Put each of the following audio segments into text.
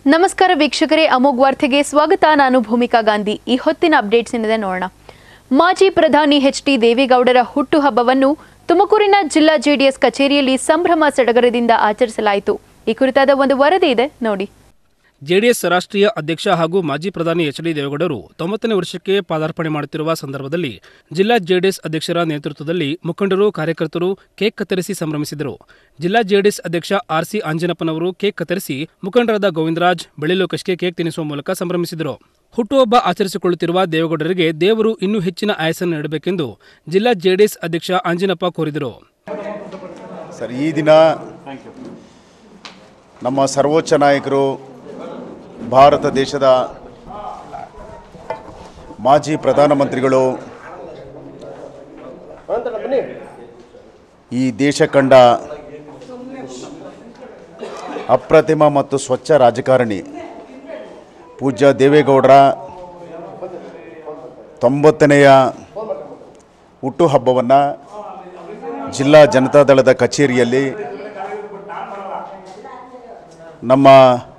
ನಮಸ್ಕಾರ ವೀಕ್ಷಕರೇ ಅಮೋಘ್ ವಾರ್ತೆಗೆ ಸ್ವಾಗತ ನಾನು ಭೂಮಿಕಾ ಗಾಂಧಿ ಈ ಹೊತ್ತಿನ ಅಪ್ಡೇಟ್ಸ್ ಏನಿದೆ ನೋಡೋಣ ಮಾಜಿ ಪ್ರಧಾನಿ ಎಚ್ ಡಿ ದೇವೇಗೌಡರ ಹುಟ್ಟುಹಬ್ಬವನ್ನು ತುಮಕೂರಿನ ಜಿಲ್ಲಾ ಜೆಡಿಎಸ್ ಕಚೇರಿಯಲ್ಲಿ ಸಂಭ್ರಮ ಸಡಗರದಿಂದ ಆಚರಿಸಲಾಯಿತು ಈ ಕುರಿತಾದ ಒಂದು ವರದಿ ಇದೆ ನೋಡಿ ಜೆಡಿಎಸ್ ರಾಷ್ಟ್ರೀಯ ಅಧ್ಯಕ್ಷ ಹಾಗೂ ಮಾಜಿ ಪ್ರಧಾನಿ ಎಚ್ ಡಿ ದೇವೇಗೌಡರು ತೊಂಬತ್ತನೇ ವರ್ಷಕ್ಕೆ ಪಾದಾರ್ಪಣೆ ಮಾಡುತ್ತಿರುವ ಸಂದರ್ಭದಲ್ಲಿ ಜಿಲ್ಲಾ ಜೆಡಿಎಸ್ ಅಧ್ಯಕ್ಷರ ನೇತೃತ್ವದಲ್ಲಿ ಮುಖಂಡರು ಕಾರ್ಯಕರ್ತರು ಕೇಕ್ ಕತ್ತರಿಸಿ ಸಂಭ್ರಮಿಸಿದರು ಜಿಲ್ಲಾ ಜೆಡಿಎಸ್ ಅಧ್ಯಕ್ಷ ಆರ್ ಸಿ ಆಂಜನಪ್ಪನವರು ಕೇಕ್ ಕತ್ತರಿಸಿ ಮುಖಂಡರಾದ ಗೋವಿಂದರಾಜ್ ಬೆಳ್ಳಿಲೋಕೇಶ್ಗೆ ಕೇಕ್ ತಿನ್ನಿಸುವ ಮೂಲಕ ಸಂಭ್ರಮಿಸಿದರು ಹುಟ್ಟುಹಬ್ಬ ಆಚರಿಸಿಕೊಳ್ಳುತ್ತಿರುವ ದೇವೇಗೌಡರಿಗೆ ದೇವರು ಇನ್ನೂ ಹೆಚ್ಚಿನ ಆಯಸ್ಸನ್ನು ನೀಡಬೇಕೆಂದು ಜಿಲ್ಲಾ ಜೆಡಿಎಸ್ ಅಧ್ಯಕ್ಷ ಆಂಜನಪ್ಪ ಕೋರಿದರು ಸರ್ ಈ ದಿನ ನಮ್ಮ ಸರ್ವೋಚ್ಚ ನಾಯಕರು ಭಾರತ ದೇಶದ ಮಾಜಿ ಪ್ರಧಾನಮಂತ್ರಿಗಳು ಈ ದೇಶ ಕಂಡ ಅಪ್ರತಿಮ ಮತ್ತು ಸ್ವಚ್ಛ ರಾಜಕಾರಣಿ ಪೂಜ್ಯ ದೇವೇಗೌಡರ ತೊಂಬತ್ತನೆಯ ಹುಟ್ಟುಹಬ್ಬವನ್ನು ಜಿಲ್ಲಾ ಜನತಾದಳದ ಕಚೇರಿಯಲ್ಲಿ ನಮ್ಮ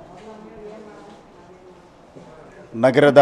ನಗರದ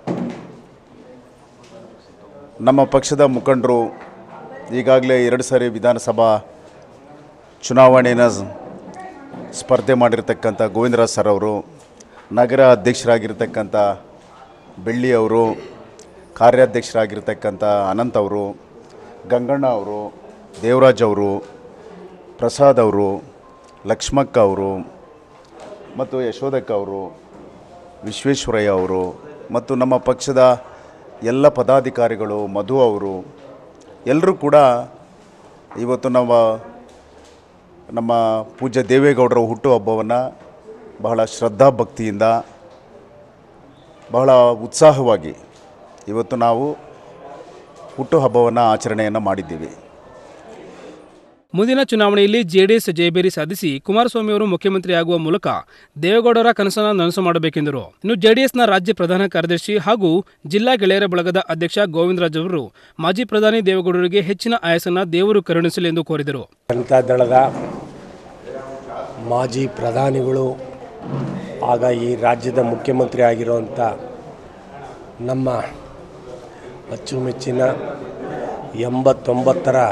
ನಮ್ಮ ಪಕ್ಷದ ಮುಖಂಡರು ಈಗಾಗಲೇ ಎರಡು ಸಾರಿ ವಿಧಾನಸಭಾ ಚುನಾವಣೆಯನ್ನು ಸ್- ಸ್ಪರ್ಧೆ ಮಾಡಿರ್ತಕ್ಕಂಥ ಗೋವಿಂದರಾಜ್ ಸರ್ ಅವರು ನಗರ ಅಧ್ಯಕ್ಷರಾಗಿರ್ತಕ್ಕಂಥ ಬೆಳ್ಳಿ ಅವರು ಕಾರ್ಯಾಧ್ಯಕ್ಷರಾಗಿರ್ತಕ್ಕಂಥ ಅನಂತ್ ಅವರು ಗಂಗಣ್ಣ ಅವರು ದೇವರಾಜ್ ಅವರು ಪ್ರಸಾದ್ ಅವರು ಲಕ್ಷ್ಮಕ್ಕ ಅವರು ಮತ್ತು ಯಶೋದಕ್ಕ ಅವರು ವಿಶ್ವೇಶ್ವರಯ್ಯ ಅವರು ಮತ್ತು ನಮ್ಮ ಪಕ್ಷದ ಎಲ್ಲ ಪದಾಧಿಕಾರಿಗಳು ಮಧು ಅವರು ಎಲ್ಲರೂ ಕೂಡ ಇವತ್ತು ನಮ್ಮ ನಮ್ಮ ಪೂಜ್ಯ ದೇವೇಗೌಡರ ಹುಟ್ಟುಹಬ್ಬವನ್ನು ಬಹಳ ಶ್ರದ್ಧಾಭಕ್ತಿಯಿಂದ ಬಹಳ ಉತ್ಸಾಹವಾಗಿ ಇವತ್ತು ನಾವು ಹುಟ್ಟುಹಬ್ಬವನ್ನು ಆಚರಣೆಯನ್ನು ಮಾಡಿದ್ದೀವಿ ಮುಂದಿನ ಚುನಾವಣೆಯಲ್ಲಿ ಜೆಡಿಎಸ್ ಜಯಬೇರಿ ಸಾಧಿಸಿ ಕುಮಾರಸ್ವಾಮಿ ಅವರು ಮುಖ್ಯಮಂತ್ರಿಯಾಗುವ ಮೂಲಕ ದೇವೇಗೌಡರ ಕನಸನ್ನು ನನಸು ಮಾಡಬೇಕೆಂದರು ಇನ್ನು ಜೆಡಿಎಸ್ನ ರಾಜ್ಯ ಪ್ರಧಾನ ಕಾರ್ಯದರ್ಶಿ ಹಾಗೂ ಜಿಲ್ಲಾ ಗೆಳೆಯರ ಬಳಗದ ಅಧ್ಯಕ್ಷ ಗೋವಿಂದರಾಜ್ ಅವರು ಮಾಜಿ ಪ್ರಧಾನಿ ದೇವೇಗೌಡರಿಗೆ ಹೆಚ್ಚಿನ ಆಯಸ್ಸನ್ನು ದೇವರು ಕರುಣಿಸಲಿ ಎಂದು ಕೋರಿದರು ಜನತಾದಳದ ಮಾಜಿ ಪ್ರಧಾನಿಗಳು ಆಗ ಈ ರಾಜ್ಯದ ಮುಖ್ಯಮಂತ್ರಿ ಆಗಿರುವಂಥ ನಮ್ಮ ಅಚ್ಚುಮೆಚ್ಚಿನ ಎಂಬತ್ತೊಂಬತ್ತರ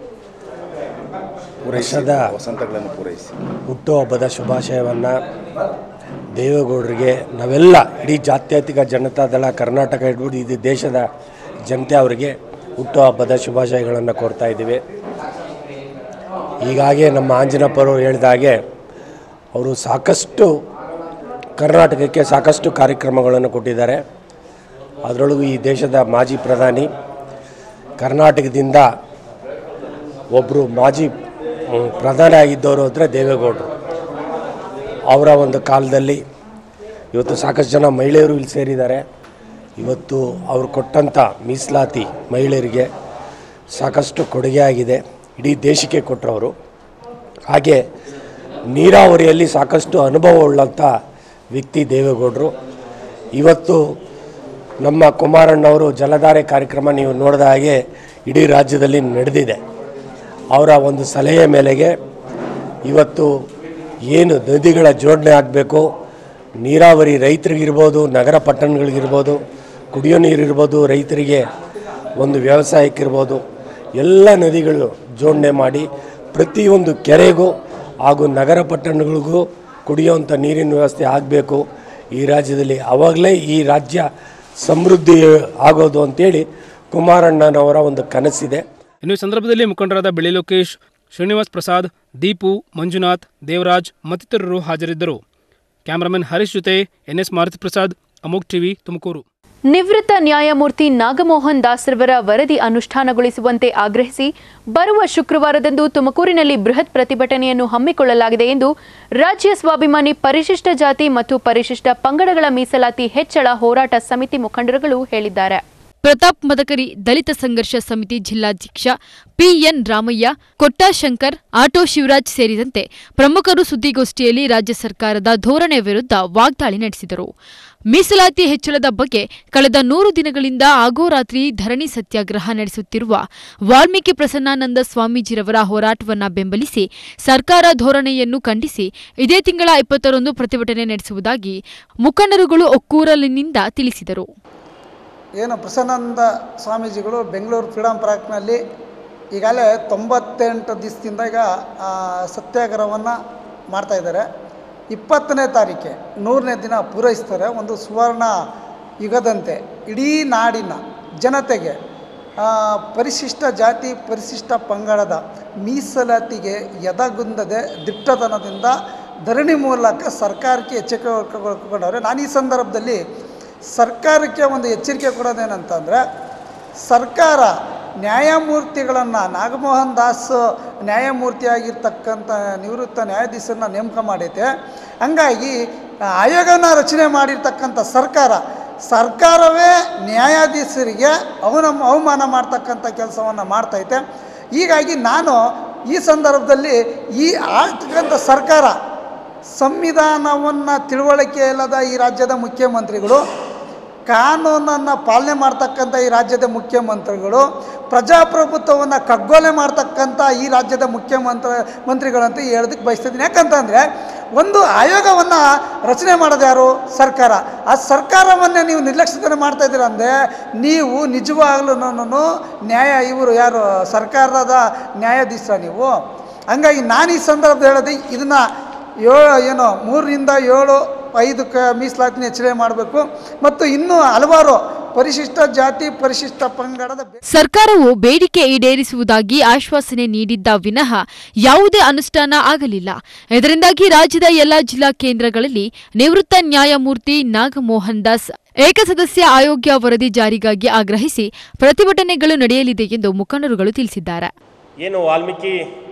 ವರ್ಷದ ವಸಂತಗಳನ್ನು ಪೂರೈಸಿ ಹುಟ್ಟುಹಬ್ಬದ ಶುಭಾಶಯವನ್ನು ದೇವೇಗೌಡರಿಗೆ ನಾವೆಲ್ಲ ಇಡೀ ಜಾತ್ಯತೀತ ಜನತಾದಳ ಕರ್ನಾಟಕ ಹಿಡ್ಬಿಟ್ಟು ಇದು ದೇಶದ ಜನತೆ ಅವರಿಗೆ ಹುಟ್ಟುಹಬ್ಬದ ಶುಭಾಶಯಗಳನ್ನು ಕೋರ್ತಾ ಇದ್ದೀವಿ ಹೀಗಾಗಿ ನಮ್ಮ ಆಂಜನಪ್ಪರು ಹೇಳಿದ ಹಾಗೆ ಅವರು ಸಾಕಷ್ಟು ಕರ್ನಾಟಕಕ್ಕೆ ಸಾಕಷ್ಟು ಕಾರ್ಯಕ್ರಮಗಳನ್ನು ಕೊಟ್ಟಿದ್ದಾರೆ ಅದರೊಳಗೂ ಈ ದೇಶದ ಮಾಜಿ ಪ್ರಧಾನಿ ಕರ್ನಾಟಕದಿಂದ ಒಬ್ಬರು ಮಾಜಿ ಮ್, ಪ್ರಧಾನಿ ಆಗಿದ್ದವರು ಅಂದರೆ ದೇವೇಗೌಡರು ಅವರ ಒಂದು ಕಾಲದಲ್ಲಿ ಇವತ್ತು ಸಾಕಷ್ಟು ಜನ ಮಹಿಳೆಯರು ಇಲ್ಲಿ ಸೇರಿದ್ದಾರೆ ಇವತ್ತು ಅವರು ಕೊಟ್ಟಂಥ ಮೀಸಲಾತಿ ಮಹಿಳೆಯರಿಗೆ ಸಾಕಷ್ಟು ಕೊಡುಗೆ ಆಗಿದೆ ಇಡೀ ದೇಶಕ್ಕೆ ಕೊಟ್ಟರವರು ಹಾಗೆ ನೀರಾವರಿಯಲ್ಲಿ ಸಾಕಷ್ಟು ಅನುಭವ ಉಳ್ಳಂಥ ವ್ಯಕ್ತಿ ದೇವೇಗೌಡರು ಇವತ್ತು ನಮ್ಮ ಕುಮಾರಣ್ಣವರು ಜಲಧಾರೆ ಕಾರ್ಯಕ್ರಮ ನೀವು ನೋಡಿದ ಹಾಗೆ ಇಡೀ ರಾಜ್ಯದಲ್ಲಿ ನಡೆದಿದೆ ಅವರ ಒಂದು ಸಲಹೆಯ ಮೇಲೆಗೆ ಇವತ್ತು ಏನು ನದಿಗಳ ಜೋಡಣೆ ಆಗಬೇಕು ನೀರಾವರಿ ರೈತರಿಗಿರ್ಬೋದು ನಗರ ಪಟ್ಟಣಗಳಿಗಿರ್ಬೋದು ಕುಡಿಯೋ ನೀರಿರ್ಬೋದು ರೈತರಿಗೆ ಒಂದು ವ್ಯವಸಾಯಕ್ಕಿರ್ಬೋದು ಎಲ್ಲ ನದಿಗಳು ಜೋಡಣೆ ಮಾಡಿ ಪ್ರತಿಯೊಂದು ಕೆರೆಗೂ ಹಾಗೂ ನಗರ ಪಟ್ಟಣಗಳಿಗೂ ಕುಡಿಯುವಂಥ ನೀರಿನ ವ್ಯವಸ್ಥೆ ಆಗಬೇಕು ಈ ರಾಜ್ಯದಲ್ಲಿ ಆವಾಗಲೇ ಈ ರಾಜ್ಯ ಸಮೃದ್ಧಿ ಆಗೋದು ಅಂತೇಳಿ ಕುಮಾರಣ್ಣನವರ ಒಂದು ಕನಸಿದೆ ಇನ್ನು ಈ ಸಂದರ್ಭದಲ್ಲಿ ಮುಖಂಡರಾದ ಬೆಳ್ಳಿ ಲೋಕೇಶ್ ಶ್ರೀನಿವಾಸ್ ಪ್ರಸಾದ್ ದೀಪು ಮಂಜುನಾಥ್ ದೇವರಾಜ್ ಮತ್ತಿತರರು ಹಾಜರಿದ್ದರು ಕ್ಯಾಮರಾಮನ್ ಹರೀಶ್ ಜೊತೆ ಎನ್ಎಸ್ ಮಾರುತಿ ಪ್ರಸಾದ್ ಅಮೋಕ್ ಟಿವಿ ತುಮಕೂರು ನಿವೃತ್ತ ನ್ಯಾಯಮೂರ್ತಿ ನಾಗಮೋಹನ್ ದಾಸ್ರವರ ವರದಿ ಅನುಷ್ಠಾನಗೊಳಿಸುವಂತೆ ಆಗ್ರಹಿಸಿ ಬರುವ ಶುಕ್ರವಾರದಂದು ತುಮಕೂರಿನಲ್ಲಿ ಬೃಹತ್ ಪ್ರತಿಭಟನೆಯನ್ನು ಹಮ್ಮಿಕೊಳ್ಳಲಾಗಿದೆ ಎಂದು ರಾಜ್ಯ ಸ್ವಾಭಿಮಾನಿ ಪರಿಶಿಷ್ಟ ಜಾತಿ ಮತ್ತು ಪರಿಶಿಷ್ಟ ಪಂಗಡಗಳ ಮೀಸಲಾತಿ ಹೆಚ್ಚಳ ಹೋರಾಟ ಸಮಿತಿ ಮುಖಂಡರುಗಳು ಹೇಳಿದ್ದಾರೆ ಪ್ರತಾಪ್ ಮದಕರಿ ದಲಿತ ಸಂಘರ್ಷ ಸಮಿತಿ ಜಿಲ್ಲಾಧ್ಯಕ್ಷ ಪಿಎನ್ ರಾಮಯ್ಯ ಕೊಟ್ಟಾಶಂಕರ್ ಆಟೋ ಶಿವರಾಜ್ ಸೇರಿದಂತೆ ಪ್ರಮುಖರು ಸುದ್ದಿಗೋಷ್ಠಿಯಲ್ಲಿ ರಾಜ್ಯ ಸರ್ಕಾರದ ಧೋರಣೆ ವಿರುದ್ಧ ವಾಗ್ದಾಳಿ ನಡೆಸಿದರು ಮೀಸಲಾತಿ ಹೆಚ್ಚಳದ ಬಗ್ಗೆ ಕಳೆದ ನೂರು ದಿನಗಳಿಂದ ಆಗೋರಾತ್ರಿ ಧರಣಿ ಸತ್ಯಾಗ್ರಹ ನಡೆಸುತ್ತಿರುವ ವಾಲ್ಮೀಕಿ ಪ್ರಸನ್ನಾನಂದ ಸ್ವಾಮೀಜಿರವರ ಹೋರಾಟವನ್ನ ಬೆಂಬಲಿಸಿ ಸರ್ಕಾರ ಧೋರಣೆಯನ್ನು ಖಂಡಿಸಿ ಇದೇ ತಿಂಗಳ ಇಪ್ಪತ್ತರಂದು ಪ್ರತಿಭಟನೆ ನಡೆಸುವುದಾಗಿ ಮುಖಂಡರುಗಳು ಒಕ್ಕೂರಲಿನಿಂದ ತಿಳಿಸಿದರು ಏನು ಪ್ರಸನ್ನಾನಂದ ಸ್ವಾಮೀಜಿಗಳು ಬೆಂಗಳೂರು ಫ್ರೀಡಮ್ ಪಾರ್ಕ್ನಲ್ಲಿ ಈಗಾಗಲೇ ತೊಂಬತ್ತೆಂಟು ದಿವಸದಿಂದ ಈಗ ಆ, ಸತ್ಯಾಗ್ರಹವನ್ನು ಮಾಡ್ತಾಯಿದ್ದಾರೆ ಇಪ್ಪತ್ತನೇ ತಾರೀಕೆ ನೂರನೇ ದಿನ ಪೂರೈಸ್ತಾರೆ ಒಂದು ಸುವರ್ಣ ಯುಗದಂತೆ ಇಡೀ ನಾಡಿನ ಜನತೆಗೆ ಆ, ಪರಿಶಿಷ್ಟ ಜಾತಿ ಪರಿಶಿಷ್ಟ ಪಂಗಡದ ಮೀಸಲಾತಿಗೆ ಎದಗುಂದದೆ ದಿಟ್ಟತನದಿಂದ ಧರಣಿ ಮೂಲಕ ಸರ್ಕಾರಕ್ಕೆ ಎಚ್ಚರಿಕೆ ಕೊಟ್ಟವ್ರೆ ನಾನು ಈ ಸಂದರ್ಭದಲ್ಲಿ ಸರ್ಕಾರಕ್ಕೆ ಒಂದು ಎಚ್ಚರಿಕೆ ಕೊಡೋದೇನಂತಂದರೆ ಸರ್ಕಾರ ನ್ಯಾಯಮೂರ್ತಿಗಳನ್ನು ನಾಗಮೋಹನ್ ದಾಸ್ ನ್ಯಾಯಮೂರ್ತಿಯಾಗಿರ್ತಕ್ಕಂಥ ನಿವೃತ್ತ ನ್ಯಾಯಾಧೀಶರನ್ನ ನೇಮಕ ಮಾಡೈತೆ ಹಂಗಾಗಿ ಆಯೋಗನ ರಚನೆ ಮಾಡಿರ್ತಕ್ಕಂಥ ಸರ್ಕಾರ ಸರ್ಕಾರವೇ ನ್ಯಾಯಾಧೀಶರಿಗೆ ಅವನ ಅವಮಾನ ಮಾಡ್ತಕ್ಕಂಥ ಕೆಲಸವನ್ನು ಮಾಡ್ತೈತೆ ಹೀಗಾಗಿ ನಾನು ಈ ಸಂದರ್ಭದಲ್ಲಿ ಈ ಆಳ್ತಕ್ಕಂಥ ಸರ್ಕಾರ ಸಂವಿಧಾನವನ್ನು ತಿಳುವಳಿಕೆ ಇಲ್ಲದ ಈ ರಾಜ್ಯದ ಮುಖ್ಯಮಂತ್ರಿಗಳು ಕಾನೂನನ್ನು ಪಾಲನೆ ಮಾಡ್ತಕ್ಕಂಥ ಈ ರಾಜ್ಯದ ಮುಖ್ಯಮಂತ್ರಿಗಳು ಪ್ರಜಾಪ್ರಭುತ್ವವನ್ನು ಕಗ್ಗೊಲೆ ಮಾಡ್ತಕ್ಕಂಥ ಈ ರಾಜ್ಯದ ಮುಖ್ಯಮಂತ್ರಿ ಮಂತ್ರಿಗಳಂತ ಹೇಳೋದಕ್ಕೆ ಬಯಸ್ತಿದ್ದೀನಿ ಯಾಕಂತಂದರೆ ಒಂದು ಆಯೋಗವನ್ನು ರಚನೆ ಮಾಡೋದು ಯಾರು ಸರ್ಕಾರ ಆ ಸರ್ಕಾರವನ್ನೇ ನೀವು ನಿರ್ಲಕ್ಷ್ಯತೆ ಮಾಡ್ತಾ ಇದ್ದೀರ ಅಂದರೆ ನೀವು ನಿಜವಾಗ್ಲೂ ನ್ಯಾಯ ಇವರು ಯಾರು ಸರ್ಕಾರದ ನ್ಯಾಯಾಧೀಶರ ನೀವು ಹಂಗಾಗಿ ನಾನು ಈ ಸಂದರ್ಭದಲ್ಲಿ ಹೇಳೋದು ಇದನ್ನು ಏಳು ಏನು ಮೂರರಿಂದ ಏಳು ಐದು ಕ ಮೀಸಲಾತಿನ ಹೆಚ್ಚಳ ಮಾಡಬೇಕು ಮತ್ತು ಇನ್ನೂ ಹಲವಾರು ಪರಿಶಿಷ್ಟ ಜಾತಿ ಪರಿಶಿಷ್ಟ ಪಂಗಡದ ಬೆ- ಸರ್ಕಾರವು ಬೇಡಿಕೆ ಈಡೇರಿಸುವುದಾಗಿ ಆಶ್ವಾಸನೆ ನೀಡಿದ್ದ ವಿನಃ ಯಾವುದೇ ಅನುಷ್ಠಾನ ಆಗಲಿಲ್ಲ ಇದರಿಂದಾಗಿ ರಾಜ್ಯದ ಎಲ್ಲಾ ಜಿಲ್ಲಾ ಕೇಂದ್ರಗಳಲ್ಲಿ ನಿವೃತ್ತ ನ್ಯಾಯಮೂರ್ತಿ ನಾಗಮೋಹನ್ ದಾಸ್ ಏಕಸದಸ್ಯ ಆಯೋಗ್ಯ ವರದಿ ಜಾರಿಗಾಗಿ ಆಗ್ರಹಿಸಿ ಪ್ರತಿಭಟನೆಗಳು ನಡೆಯಲಿದೆ ಎಂದು ಮುಖಂಡರುಗಳು ತಿಳಿಸಿದ್ದಾರೆ ಏನು ವಾಲ್ಮೀಕಿ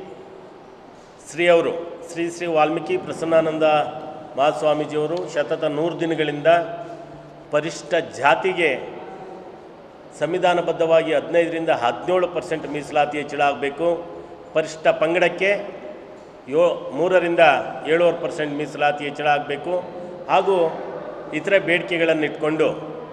ಶ್ರೀ ಅವರು ಶ್ರೀ ಶ್ರೀ ವಾಲ್ಮೀಕಿ ಪ್ರಸನ್ನಾನಂದ ಮಹಾಸ್ವಾಮೀಜಿಯವರು ಸತತ ನೂರು ದಿನಗಳಿಂದ ಪರಿಷ್ಠ ಜಾತಿಗೆ ಸಂವಿಧಾನಬದ್ಧವಾಗಿ ಹದಿನೈದರಿಂದ ಹದಿನೇಳು ಪರ್ಸೆಂಟ್ ಮೀಸಲಾತಿ ಹೆಚ್ಚಳ ಆಗಬೇಕು ಪರಿಷ್ಠ ಪಂಗಡಕ್ಕೆ ಯೋ ಮೂರರಿಂದ ಏಳುವರೆ ಪರ್ಸೆಂಟ್ ಮೀಸಲಾತಿ ಹೆಚ್ಚಳ ಆಗಬೇಕು ಹಾಗೂ ಇತರೆ ಬೇಡಿಕೆಗಳನ್ನು ಇಟ್ಕೊಂಡು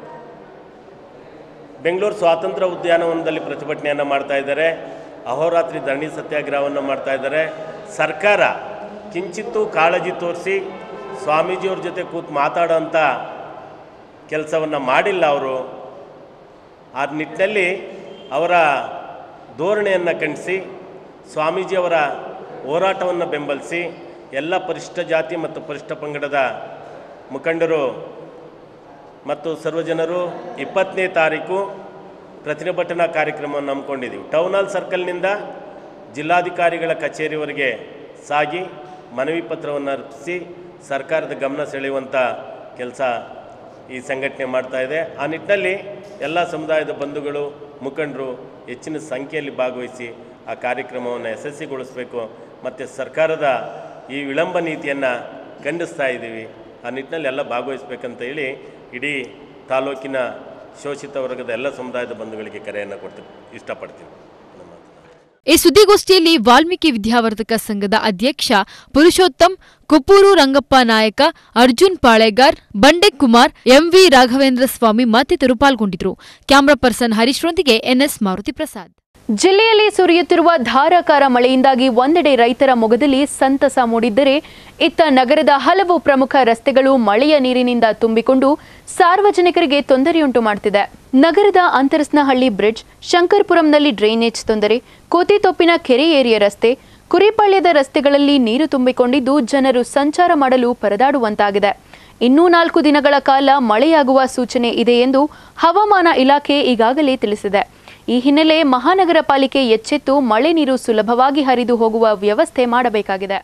ಬೆಂಗಳೂರು ಸ್ವಾತಂತ್ರ್ಯ ಉದ್ಯಾನವನದಲ್ಲಿ ಪ್ರತಿಭಟನೆಯನ್ನು ಮಾಡ್ತಾ ಇದ್ದಾರೆ ಅಹೋರಾತ್ರಿ ಧರಣಿ ಸತ್ಯಾಗ್ರಹವನ್ನು ಮಾಡ್ತಾ ಇದ್ದಾರೆ ಸರ್ಕಾರ ಕಿಂಚಿತ್ತೂ ಕಾಳಜಿ ತೋರಿಸಿ ಸ್ವಾಮೀಜಿಯವ್ರ ಜೊತೆ ಕೂತು ಮಾತಾಡೋಂಥ ಕೆಲಸವನ್ನು ಮಾಡಿಲ್ಲ ಅವರು ಆ ನಿಟ್ಟಿನಲ್ಲಿ ಅವರ ಧೋರಣೆಯನ್ನು ಖಂಡಿಸಿ ಸ್ವಾಮೀಜಿಯವರ ಹೋರಾಟವನ್ನು ಬೆಂಬಲಿಸಿ ಎಲ್ಲ ಪರಿಶಿಷ್ಟ ಜಾತಿ ಮತ್ತು ಪರಿಶಿಷ್ಟ ಪಂಗಡದ ಮುಖಂಡರು ಮತ್ತು ಸರ್ವಜನರು ಇಪ್ಪತ್ತನೇ ತಾರೀಕು ಪ್ರತಿಭಟನಾ ಕಾರ್ಯಕ್ರಮವನ್ನು ಹಮ್ಮಿಕೊಂಡಿದ್ದೀವಿ ಟೌನ್ ಹಾಲ್ ಸರ್ಕಲ್ನಿಂದ ಜಿಲ್ಲಾಧಿಕಾರಿಗಳ ಕಚೇರಿವರೆಗೆ ಸಾಗಿ ಮನವಿ ಪತ್ರವನ್ನು ಅರ್ಪಿಸಿ ಸರ್ಕಾರದ ಗಮನ ಸೆಳೆಯುವಂಥ ಕೆಲಸ ಈ ಸಂಘಟನೆ ಮಾಡ್ತಾ ಇದೆ ಆ ನಿಟ್ಟಿನಲ್ಲಿ ಎಲ್ಲ ಸಮುದಾಯದ ಬಂಧುಗಳು ಮುಖಂಡರು ಹೆಚ್ಚಿನ ಸಂಖ್ಯೆಯಲ್ಲಿ ಭಾಗವಹಿಸಿ ಆ ಕಾರ್ಯಕ್ರಮವನ್ನು ಯಶಸ್ವಿಗೊಳಿಸಬೇಕು ಮತ್ತು ಸರ್ಕಾರದ ಈ ವಿಳಂಬ ನೀತಿಯನ್ನು ಖಂಡಿಸ್ತಾ ಇದ್ದೀವಿ ಆ ನಿಟ್ಟಿನಲ್ಲಿ ಎಲ್ಲ ಭಾಗವಹಿಸ್ಬೇಕಂತ ಹೇಳಿ ಇಡೀ ತಾಲೂಕಿನ ಶೋಷಿತ ವರ್ಗದ ಎಲ್ಲ ಸಮುದಾಯದ ಬಂಧುಗಳಿಗೆ ಕರೆಯನ್ನು ಕೊಡ್ತೀನಿ ಇಷ್ಟಪಡ್ತೀನಿ ನಮ್ಮ ಈ ಸುದ್ದಿಗೋಷ್ಠಿಯಲ್ಲಿ ವಾಲ್ಮೀಕಿ ವಿದ್ಯಾವರ್ಧಕ ಸಂಘದ ಅಧ್ಯಕ್ಷ ಪುರುಷೋತ್ತಮ್ ಕುಪ್ಪೂರು ರಂಗಪ್ಪ ನಾಯಕ ಅರ್ಜುನ್ ಪಾಳೆಗಾರ್ ಬಂಡೆ ಕುಮಾರ್ ಎಂವಿ ರಾಘವೇಂದ್ರ ಸ್ವಾಮಿ ಮತ್ತಿತರರು ಪಾಲ್ಗೊಂಡಿದ್ದರು ಕ್ಯಾಮರಾ ಪರ್ಸನ್ ಹರೀಶ್ರೊಂದಿಗೆ ಎನ್ಎಸ್ ಮಾರುತಿ ಪ್ರಸಾದ್ ಜಿಲ್ಲೆಯಲ್ಲಿ ಸುರಿಯುತ್ತಿರುವ ಧಾರಾಕಾರ ಮಳೆಯಿಂದಾಗಿ ಒಂದೆಡೆ ರೈತರ ಮೊಗದಲ್ಲಿ ಸಂತಸ ಮೂಡಿದ್ದರೆ ಇತ್ತ ನಗರದ ಹಲವು ಪ್ರಮುಖ ರಸ್ತೆಗಳು ಮಳೆಯ ನೀರಿನಿಂದ ತುಂಬಿಕೊಂಡು ಸಾರ್ವಜನಿಕರಿಗೆ ತೊಂದರೆಯುಂಟು ಮಾಡುತ್ತಿದೆ ನಗರದ ಅಂತರಸ್ನಹಳ್ಳಿ ಬ್ರಿಡ್ಜ್ ಶಂಕರ್ಪುರಂನಲ್ಲಿ ಡ್ರೈನೇಜ್ ತೊಂದರೆ ಕೋತಿತೊಪ್ಪಿನ ಕೆರೆ ಏರಿಯ ರಸ್ತೆ ಕುರಿಪಾಳ್ಯದ ರಸ್ತೆಗಳಲ್ಲಿ ನೀರು ತುಂಬಿಕೊಂಡಿದ್ದು ಜನರು ಸಂಚಾರ ಮಾಡಲು ಪರದಾಡುವಂತಾಗಿದೆ ಇನ್ನೂ ನಾಲ್ಕು ದಿನಗಳ ಕಾಲ ಮಳೆಯಾಗುವ ಸೂಚನೆ ಇದೆ ಎಂದು ಹವಾಮಾನ ಇಲಾಖೆ ಈಗಾಗಲೇ ತಿಳಿಸಿದೆ ಈ ಹಿನ್ನೆಲೆ ಮಹಾನಗರ ಪಾಲಿಕೆ ಎಚ್ಚೆತ್ತು ಮಳೆ ನೀರು ಸುಲಭವಾಗಿ ಹರಿದು ಹೋಗುವ ವ್ಯವಸ್ಥೆ ಮಾಡಬೇಕಾಗಿದೆ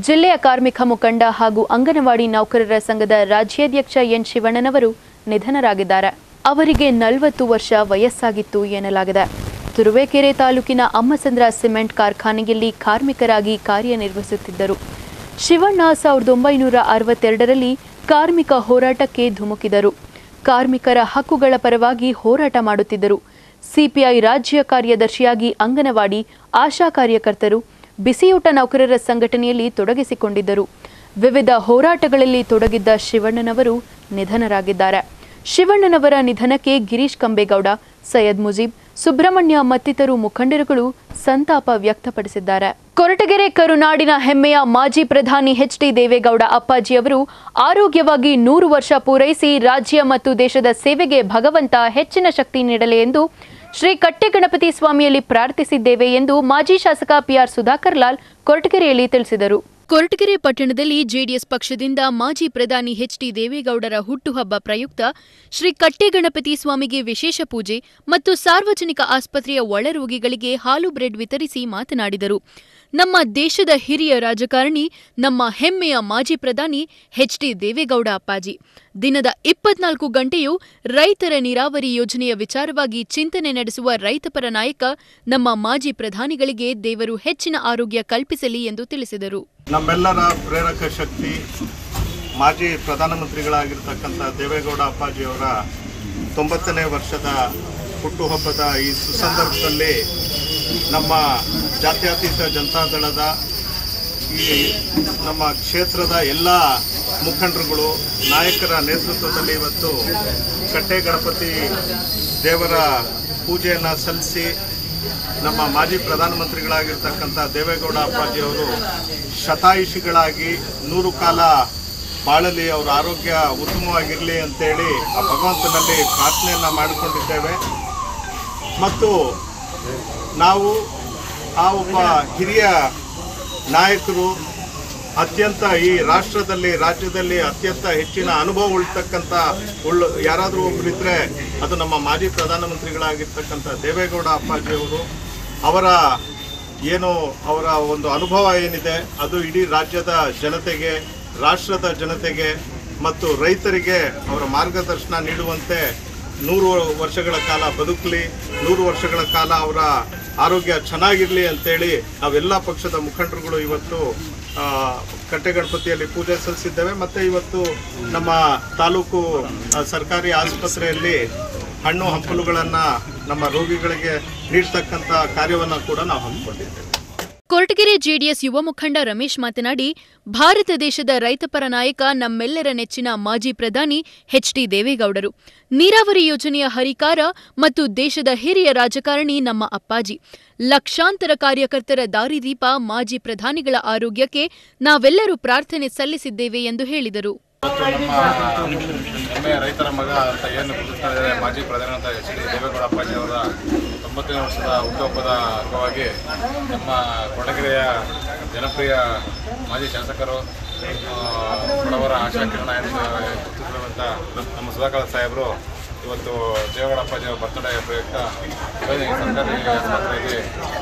ಜಿಲ್ಲೆಯ ಕಾರ್ಮಿಕ ಮುಖಂಡ ಹಾಗೂ ಅಂಗನವಾಡಿ ನೌಕರರ ಸಂಘದ ರಾಜ್ಯಾಧ್ಯಕ್ಷ ಎನ್ ಶಿವಣ್ಣನವರು ನಿಧನರಾಗಿದ್ದಾರೆ ಅವರಿಗೆ ನಲವತ್ತು ವರ್ಷ ವಯಸ್ಸಾಗಿತ್ತು ಎನ್ನಲಾಗಿದೆ ತುರುವೇಕೆರೆ ತಾಲೂಕಿನ ಅಮ್ಮಸಂದ್ರ ಸಿಮೆಂಟ್ ಕಾರ್ಖಾನೆಯಲ್ಲಿ ಕಾರ್ಮಿಕರಾಗಿ ಕಾರ್ಯನಿರ್ವಹಿಸುತ್ತಿದ್ದರು ಶಿವಣ್ಣ ಸಾವಿರದ ಒಂಬೈನೂರ ಅರವತ್ತೆರಡರಲ್ಲಿ ಕಾರ್ಮಿಕ ಹೋರಾಟಕ್ಕೆ ಧುಮುಕಿದರು ಕಾರ್ಮಿಕರ ಹಕ್ಕುಗಳ ಪರವಾಗಿ ಹೋರಾಟ ಮಾಡುತ್ತಿದ್ದರು ಸಿಪಿಐ ರಾಜ್ಯ ಕಾರ್ಯದರ್ಶಿಯಾಗಿ ಅಂಗನವಾಡಿ ಆಶಾ ಕಾರ್ಯಕರ್ತರು ಬಿಸಿಯೂಟ ನೌಕರರ ಸಂಘಟನೆಯಲ್ಲಿ ತೊಡಗಿಸಿಕೊಂಡಿದ್ದರು ವಿವಿಧ ಹೋರಾಟಗಳಲ್ಲಿ ತೊಡಗಿದ್ದ ಶಿವಣ್ಣನವರು ನಿಧನರಾಗಿದ್ದಾರೆ ಶಿವಣ್ಣನವರ ನಿಧನಕ್ಕೆ ಗಿರೀಶ್ ಕಂಬೇಗೌಡ ಸೈಯದ್ ಮುಜೀಬ್ ಸುಬ್ರಹ್ಮಣ್ಯ ಮತ್ತಿತರು ಮುಖಂಡರುಗಳು ಸಂತಾಪ ವ್ಯಕ್ತಪಡಿಸಿದ್ದಾರೆ ಕೊರಟಗೆರೆ ಕರುನಾಡಿನ ಹೆಮ್ಮೆಯ ಮಾಜಿ ಪ್ರಧಾನಿ ಎಚ್ ಡಿ ದೇವೇಗೌಡ ಅಪ್ಪಾಜಿ ಅವರು ಆರೋಗ್ಯವಾಗಿ ನೂರು ವರ್ಷ ಪೂರೈಸಿ ರಾಜ್ಯ ಮತ್ತು ದೇಶದ ಸೇವೆಗೆ ಭಗವಂತ ಹೆಚ್ಚಿನ ಶಕ್ತಿ ನೀಡಲಿ ಎಂದು ಶ್ರೀ ಕಟ್ಟೆಗಣಪತಿ ಸ್ವಾಮಿಯಲ್ಲಿ ಪ್ರಾರ್ಥಿಸಿದ್ದೇವೆ ಎಂದು ಮಾಜಿ ಶಾಸಕ ಪಿಆರ್ ಸುಧಾಕರ್ ಲಾಲ್ ಕೊರಟಗೆರೆಯಲ್ಲಿ ತಿಳಿಸಿದರು ಕೊರಟಗೆರೆ ಪಟ್ಟಣದಲ್ಲಿ ಜೆಡಿಎಸ್ ಪಕ್ಷದಿಂದ ಮಾಜಿ ಪ್ರಧಾನಿ ಎಚ್ ಡಿ ದೇವೇಗೌಡರ ಹುಟ್ಟುಹಬ್ಬ ಪ್ರಯುಕ್ತ ಶ್ರೀ ಕಟ್ಟೆಗಣಪತಿ ಸ್ವಾಮಿಗೆ ವಿಶೇಷ ಪೂಜೆ ಮತ್ತು ಸಾರ್ವಜನಿಕ ಆಸ್ಪತ್ರೆಯ ಒಳರೋಗಿಗಳಿಗೆ ಹಾಲು ಬ್ರೆಡ್ ವಿತರಿಸಿ ಮಾತನಾಡಿದರು ನಮ್ಮ ದೇಶದ ಹಿರಿಯ ರಾಜಕಾರಣಿ ನಮ್ಮ ಹೆಮ್ಮೆಯ ಮಾಜಿ ಪ್ರಧಾನಿ ಎಚ್ ಡಿ ದೇವೇಗೌಡ ಅಪ್ಪಾಜಿ ದಿನದ ಇಪ್ಪತ್ನಾಲ್ಕು ಗಂಟೆಯೂ ರೈತರ ನೀರಾವರಿ ಯೋಜನೆಯ ವಿಚಾರವಾಗಿ ಚಿಂತನೆ ನಡೆಸುವ ರೈತಪರ ನಾಯಕ ನಮ್ಮ ಮಾಜಿ ಪ್ರಧಾನಿಗಳಿಗೆ ದೇವರು ಹೆಚ್ಚಿನ ಆರೋಗ್ಯ ಕಲ್ಪಿಸಲಿ ಎಂದು ತಿಳಿಸಿದರು ನಮ್ಮೆಲ್ಲರ ಪ್ರೇರಕ ಶಕ್ತಿ ಮಾಜಿ ಪ್ರಧಾನಮಂತ್ರಿಗಳಾಗಿರ್ತಕ್ಕಂಥ ದೇವೇಗೌಡ ಅಪ್ಪಾಜಿಯವರ ತೊಂಬತ್ತನೇ ವರ್ಷದ ಹುಟ್ಟುಹಬ್ಬದ ಈ ಸುಸಂದರ್ಭದಲ್ಲಿ ನಮ್ಮ ಜಾತ್ಯತೀತ ಜನತಾದಳದ ಈ ನಮ್ಮ ಕ್ಷೇತ್ರದ ಎಲ್ಲ ಮುಖಂಡರುಗಳು ನಾಯಕರ ನೇತೃತ್ವದಲ್ಲಿ ಇವತ್ತು ಕಟ್ಟೆ ಗಣಪತಿ ದೇವರ ಪೂಜೆಯನ್ನು ಸಲ್ಲಿಸಿ ನಮ್ಮ ಮಾಜಿ ಪ್ರಧಾನಮಂತ್ರಿಗಳಾಗಿರ್ತಕ್ಕಂಥ ದೇವೇಗೌಡ ಅಪ್ಪಾಜಿಯವರು ಶತಾಯುಷಿಗಳಾಗಿ ನೂರು ಕಾಲ ಬಾಳಲಿ ಅವರ ಆರೋಗ್ಯ ಉತ್ತಮವಾಗಿರಲಿ ಅಂತೇಳಿ ಆ ಭಗವಂತನಲ್ಲಿ ಪ್ರಾರ್ಥನೆಯನ್ನು ಮಾಡಿಕೊಂಡಿದ್ದೇವೆ ಮತ್ತು ನಾವು ಆ ಒಬ್ಬ ಹಿರಿಯ ನಾಯಕರು ಅತ್ಯಂತ ಈ ರಾಷ್ಟ್ರದಲ್ಲಿ ರಾಜ್ಯದಲ್ಲಿ ಅತ್ಯಂತ ಹೆಚ್ಚಿನ ಅನುಭವ ಉಳ್ತಕ್ಕಂಥ ಉಳ್ಳ ಯಾರಾದರೂ ಒಬ್ರು ಇದ್ರೆ ಅದು ನಮ್ಮ ಮಾಜಿ ಪ್ರಧಾನಮಂತ್ರಿಗಳಾಗಿರ್ತಕ್ಕಂಥ ದೇವೇಗೌಡ ಅಪ್ಪಾಜಿಯವರು ಅವರ ಏನು ಅವರ ಒಂದು ಅನುಭವ ಏನಿದೆ ಅದು ಇಡೀ ರಾಜ್ಯದ ಜನತೆಗೆ ರಾಷ್ಟ್ರದ ಜನತೆಗೆ ಮತ್ತು ರೈತರಿಗೆ ಅವರ ಮಾರ್ಗದರ್ಶನ ನೀಡುವಂತೆ ನೂರು ವರ್ಷಗಳ ಕಾಲ ಬದುಕಲಿ ನೂರು ವರ್ಷಗಳ ಕಾಲ ಅವರ ಆರೋಗ್ಯ ಚೆನ್ನಾಗಿರಲಿ ಅಂತೇಳಿ ನಾವೆಲ್ಲ ಪಕ್ಷದ ಮುಖಂಡರುಗಳು ಇವತ್ತು ಆ, ಕಟ್ಟೆಗಣಪತಿಯಲ್ಲಿ ಪೂಜೆ ಸಲ್ಲಿಸಿದ್ದೇವೆ ಮತ್ತು ಇವತ್ತು ನಮ್ಮ ತಾಲೂಕು ಆ, ಸರ್ಕಾರಿ ಆಸ್ಪತ್ರೆಯಲ್ಲಿ ಹಣ್ಣು ಹಂಪಲುಗಳನ್ನು ನಮ್ಮ ರೋಗಿಗಳಿಗೆ ನೀಡ್ತಕ್ಕಂಥ ಕಾರ್ಯವನ್ನು ಕೂಡ ನಾವು ಹಮ್ಮಿಕೊಂಡಿದ್ದೇವೆ ಕೊರಟಗೆರೆ ಜೆಡಿಎಸ್ ಯುವ ಮುಖಂಡ ರಮೇಶ್ ಮಾತನಾಡಿ ಭಾರತ ದೇಶದ ರೈತಪರ ನಾಯಕ ನಮ್ಮೆಲ್ಲರ ನೆಚ್ಚಿನ ಮಾಜಿ ಪ್ರಧಾನಿ ಎಚ್ ಡಿ ದೇವೇಗೌಡರು ನೀರಾವರಿ ಯೋಜನೆಯ ಹರಿಕಾರ ಮತ್ತು ದೇಶದ ಹಿರಿಯ ರಾಜಕಾರಣಿ ನಮ್ಮ ಅಪ್ಪಾಜಿ ಲಕ್ಷಾಂತರ ಕಾರ್ಯಕರ್ತರ ದಾರಿದೀಪ ಮಾಜಿ ಪ್ರಧಾನಿಗಳ ಆರೋಗ್ಯಕ್ಕೆ ನಾವೆಲ್ಲರೂ ಪ್ರಾರ್ಥನೆ ಸಲ್ಲಿಸಿದ್ದೇವೆ ಎಂದು ಹೇಳಿದರು ಹೆಮ್ಮೆಯ ರೈತರ ಮಗ ಅಂತ ಏನು ಗುರುತಿಸ್ತಾ ಇದ್ದಾರೆ ಮಾಜಿ ಪ್ರಧಾನಮಂತ್ರಿ ಎಚ್ ಡಿ ದೇವೇಗೌಡ ಅಪ್ಪಾಜಿ ಅವರ ತೊಂಬತ್ತನೇ ವರ್ಷದ ಹುಟ್ಟುಹಬ್ಬದ ಅಂಗವಾಗಿ ನಮ್ಮ ಕೊಡಗೆರೆಯ ಜನಪ್ರಿಯ ಮಾಜಿ ಶಾಸಕರು ಆ, ಬಡವರ ಆಶಾ ಕಿರಣ ಎಂದು ಗುರುತಿಸಿರುವಂಥ ನಮ್ಮ ಸುಧಾಕರ್ ಸಾಹೇಬರು ಇವತ್ತು ದೇವೇಗೌಡ ಅಪ್ಪಾಜಿ ಅವರ ಬರ್ತಡೇ ಪ್ರಯುಕ್ತ ಈ ಸರ್ಕಾರಿ ಆಸ್ಪತ್ರೆಗೆ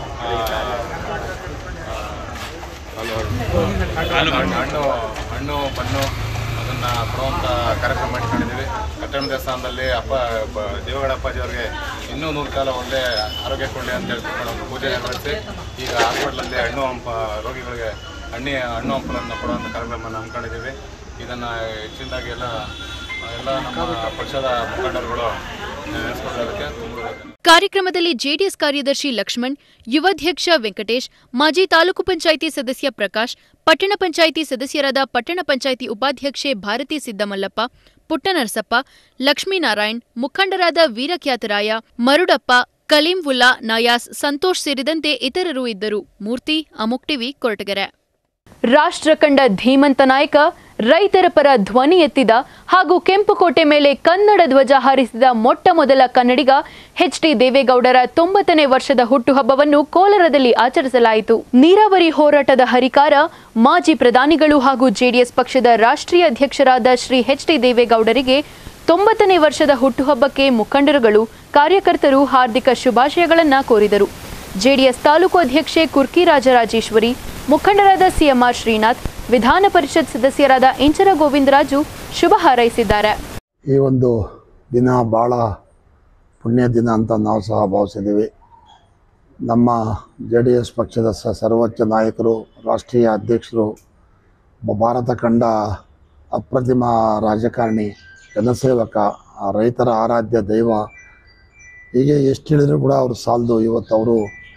ಆ, ಹಣ್ಣು ಹಣ್ಣು ಹಣ್ಣು ಬಣ್ಣು ಅದನ್ನು ಕೊಡುವಂಥ ಕಾರ್ಯಕ್ರಮ ಮಾಡಿಕೊಂಡಿದ್ದೀವಿ ಕಟ್ಟಣ ದೇವಸ್ಥಾನದಲ್ಲಿ ಅಪ್ಪ ಬ- ದೇವೇಗೌಡ ಅಪ್ಪಾಜಿ ಅವರಿಗೆ ಇನ್ನೂ ನೂರು ಕಾಲ ಒಳ್ಳೆ ಆರೋಗ್ಯ ಕೊಡಲಿ ಅಂತ ಹೇಳ್ಕೊಂಡು ಒಂದು ಪೂಜೆ ನೆರವೇರಿಸಿ ಈಗ ಹಾಸ್ಪಿಟ್ಲಲ್ಲಿ ಹಣ್ಣು ಹಂಪ ರೋಗಿಗಳಿಗೆ ಹಣ್ಣಿ ಹಣ್ಣು ಹಂಪಲನ್ನು ಕೊಡುವಂಥ ಕಾರ್ಯಕ್ರಮವನ್ನು ಹಮ್ಮಿಕೊಂಡಿದ್ದೀವಿ ಇದನ್ನು ಹೆಚ್ಚಿನದಾಗಿ ಎಲ್ಲ ಎಲ್ಲ ನಮ್ಮ ಪಕ್ಷದ ಮುಖಂಡರುಗಳು ನೆನೆಸ್ಕೊಳ್ಳೋದಕ್ಕೆ ತುಂಬ ಕಾರ್ಯಕ್ರಮದಲ್ಲಿ ಜೆಡಿಎಸ್ ಕಾರ್ಯದರ್ಶಿ ಲಕ್ಷ್ಮಣ್ ಯುವಾಧ್ಯಕ್ಷ ವೆಂಕಟೇಶ್ ಮಾಜಿ ತಾಲೂಕು ಪಂಚಾಯಿತಿ ಸದಸ್ಯ ಪ್ರಕಾಶ್ ಪಟ್ಟಣ ಪಂಚಾಯಿತಿ ಸದಸ್ಯರಾದ ಪಟ್ಟಣ ಪಂಚಾಯಿತಿ ಉಪಾಧ್ಯಕ್ಷೆ ಭಾರತಿ ಸಿದ್ದಮಲ್ಲಪ್ಪ ಪುಟ್ಟನರಸಪ್ಪ ಲಕ್ಷ್ಮೀನಾರಾಯಣ್ ಮುಖಂಡರಾದ ವೀರಖ್ಯಾತರಾಯ ಮರುಡಪ್ಪ ಕಲೀಂವುಲ್ಲಾ ನಯಾಸ್ ಸಂತೋಷ್ ಸೇರಿದಂತೆ ಇತರರು ಇದ್ದರು ಮೂರ್ತಿ ಅಮುಕ್ ಟಿವಿ ಕೊರಟಗೆರೆ ರಾಷ್ಟ್ರ ಕಂಡ ಧೀಮಂತ ನಾಯಕ ರೈತರ ಪರ ಧ್ವನಿ ಎತ್ತಿದ ಹಾಗೂ ಕೆಂಪುಕೋಟೆ ಮೇಲೆ ಕನ್ನಡ ಧ್ವಜ ಹಾರಿಸಿದ ಮೊಟ್ಟ ಮೊದಲ ಕನ್ನಡಿಗ ಎಚ್ ಡಿ ದೇವೇಗೌಡರ ತೊಂಬತ್ತನೇ ವರ್ಷದ ಹುಟ್ಟುಹಬ್ಬವನ್ನು ಕೋಲಾರದಲ್ಲಿ ಆಚರಿಸಲಾಯಿತು ನೀರಾವರಿ ಹೋರಾಟದ ಹರಿಕಾರ ಮಾಜಿ ಪ್ರಧಾನಿಗಳು ಹಾಗೂ ಜೆಡಿಎಸ್ ಪಕ್ಷದ ರಾಷ್ಟ್ರೀಯ ಅಧ್ಯಕ್ಷರಾದ ಶ್ರೀ ಎಚ್ ಡಿ ದೇವೇಗೌಡರಿಗೆ ತೊಂಬತ್ತನೇ ವರ್ಷದ ಹುಟ್ಟುಹಬ್ಬಕ್ಕೆ ಮುಖಂಡರುಗಳು ಕಾರ್ಯಕರ್ತರು ಹಾರ್ದಿಕ ಶುಭಾಶಯಗಳನ್ನ ಕೋರಿದರು ಜೆಡಿಎಸ್ ತಾಲೂಕು ಅಧ್ಯಕ್ಷೆ ಕುರ್ಕಿ ರಾಜರಾಜೇಶ್ವರಿ ಮುಖಂಡರಾದ ಸಿಎಂಆರ್ ಶ್ರೀನಾಥ್ ವಿಧಾನ ಪರಿಷತ್ ಸದಸ್ಯರಾದ ಇಂಚರ ಗೋವಿಂದರಾಜು ಶುಭ ಹಾರೈಸಿದ್ದಾರೆ ಈ ಒಂದು ದಿನ ಭಾಳ ಪುಣ್ಯ ದಿನ ಅಂತ ನಾವು ಸಹ ಭಾವಿಸಿದ್ದೀವಿ ನಮ್ಮ ಜೆ ಡಿ ಎಸ್ ಪಕ್ಷದ ಸ ಸರ್ವೋಚ್ಚ ನಾಯಕರು ರಾಷ್ಟ್ರೀಯ ಅಧ್ಯಕ್ಷರು ಒಬ್ಬ ಭಾರತ ಕಂಡ ಅಪ್ರತಿಮ ರಾಜಕಾರಣಿ ಜನಸೇವಕ ಆ ರೈತರ ಆರಾಧ್ಯ ದೈವ ಹೀಗೆ ಎಷ್ಟು ಹೇಳಿದ್ರು ಕೂಡ ಅವರು ಸಾಲದು ಇವತ್ತು ಅವರು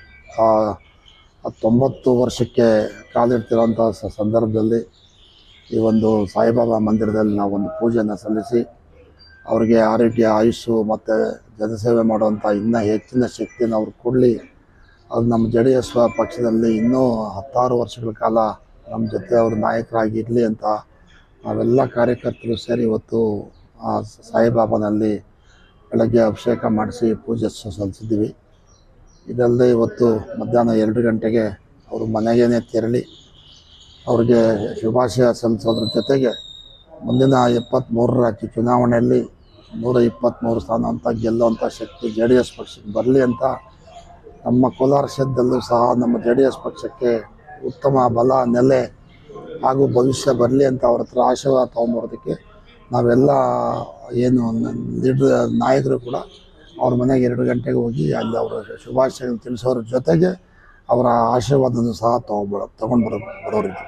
ತೊಂಬತ್ತು ವರ್ಷಕ್ಕೆ ಕಾಲಿಡ್ತಿರೋಂಥ ಸ- ಸಂದರ್ಭದಲ್ಲಿ ಈ ಒಂದು ಸಾಯಿಬಾಬಾ ಮಂದಿರದಲ್ಲಿ ನಾವು ಒಂದು ಪೂಜೆಯನ್ನು ಸಲ್ಲಿಸಿ ಅವರಿಗೆ ಆರೋಗ್ಯ ಆಯುಸ್ಸು ಮತ್ತು ಜನಸೇವೆ ಮಾಡುವಂಥ ಇನ್ನೂ ಹೆಚ್ಚಿನ ಶಕ್ತಿಯನ್ನು ಅವ್ರು ಕೊಡಲಿ ಅದು ನಮ್ಮ ಜೆ ಡಿ ಎಸ್ ಪಕ್ಷದಲ್ಲಿ ಇನ್ನೂ ಹತ್ತಾರು ವರ್ಷಗಳ ಕಾಲ ನಮ್ಮ ಜೊತೆ ಅವರು ನಾಯಕರಾಗಿ ಇರಲಿ ಅಂತ ನಾವೆಲ್ಲ ಕಾರ್ಯಕರ್ತರು ಸೇರಿ ಇವತ್ತು ಆ ಸಾಯಿಬಾಬಾನಲ್ಲಿ ಬೆಳಗ್ಗೆ ಅಭಿಷೇಕ ಮಾಡಿಸಿ ಪೂಜೆ ಸ- ಸಲ್ಲಿಸಿದ್ದೀವಿ ಇದಲ್ಲದೆ ಇವತ್ತು ಮಧ್ಯಾಹ್ನ ಎರಡು ಗಂಟೆಗೆ ಅವರು ಮನೆಗೇನೆ ತೆರಳಿ ಅವ್ರಿಗೆ ಶುಭಾಶಯ ಸಲ್ಲಿಸೋದ್ರ ಜೊತೆಗೆ ಮುಂದಿನ ಎಪ್ಪತ್ತ್ಮೂರರ ರಾಜ್ಯ ಚುನಾವಣೆಯಲ್ಲಿ ನೂರ ಇಪ್ಪತ್ತ್ಮೂರು ಸ್ಥಾನ ಅಂತ ಗೆಲ್ಲುವಂಥ ಶಕ್ತಿ ಜೆ ಡಿ ಎಸ್ ಪಕ್ಷಕ್ಕೆ ಬರಲಿ ಅಂತ ನಮ್ಮ ಕೋಲಾರ ಕ್ಷೇತ್ರದಲ್ಲೂ ಸಹ ನಮ್ಮ ಜೆ ಡಿ ಎಸ್ ಪಕ್ಷಕ್ಕೆ ಉತ್ತಮ ಬಲ ನೆಲೆ ಹಾಗೂ ಭವಿಷ್ಯ ಬರಲಿ ಅಂತ ಅವ್ರ ಹತ್ರ ಆಶೀರ್ವಾದ ತೊಗೊಂಬರೋದಕ್ಕೆ ನಾವೆಲ್ಲ ಏನು ಲೀಡ್ರ್ ನಾಯಕರು ಕೂಡ ಅವ್ರ ಮನೆಗೆ ಎರಡು ಗಂಟೆಗೆ ಹೋಗಿ ಅಲ್ಲಿ ಅವರ ಶುಭಾಶಯ ತಿಳಿಸೋರ ಜೊತೆಗೆ ಅವರ ಆಶೀರ್ವಾದನೂ ಸಹ ತೊಗೊಂಡ್ಬರ ತೊಗೊಂಡು ಬರೋ ಬರೋರಿದ್ದರು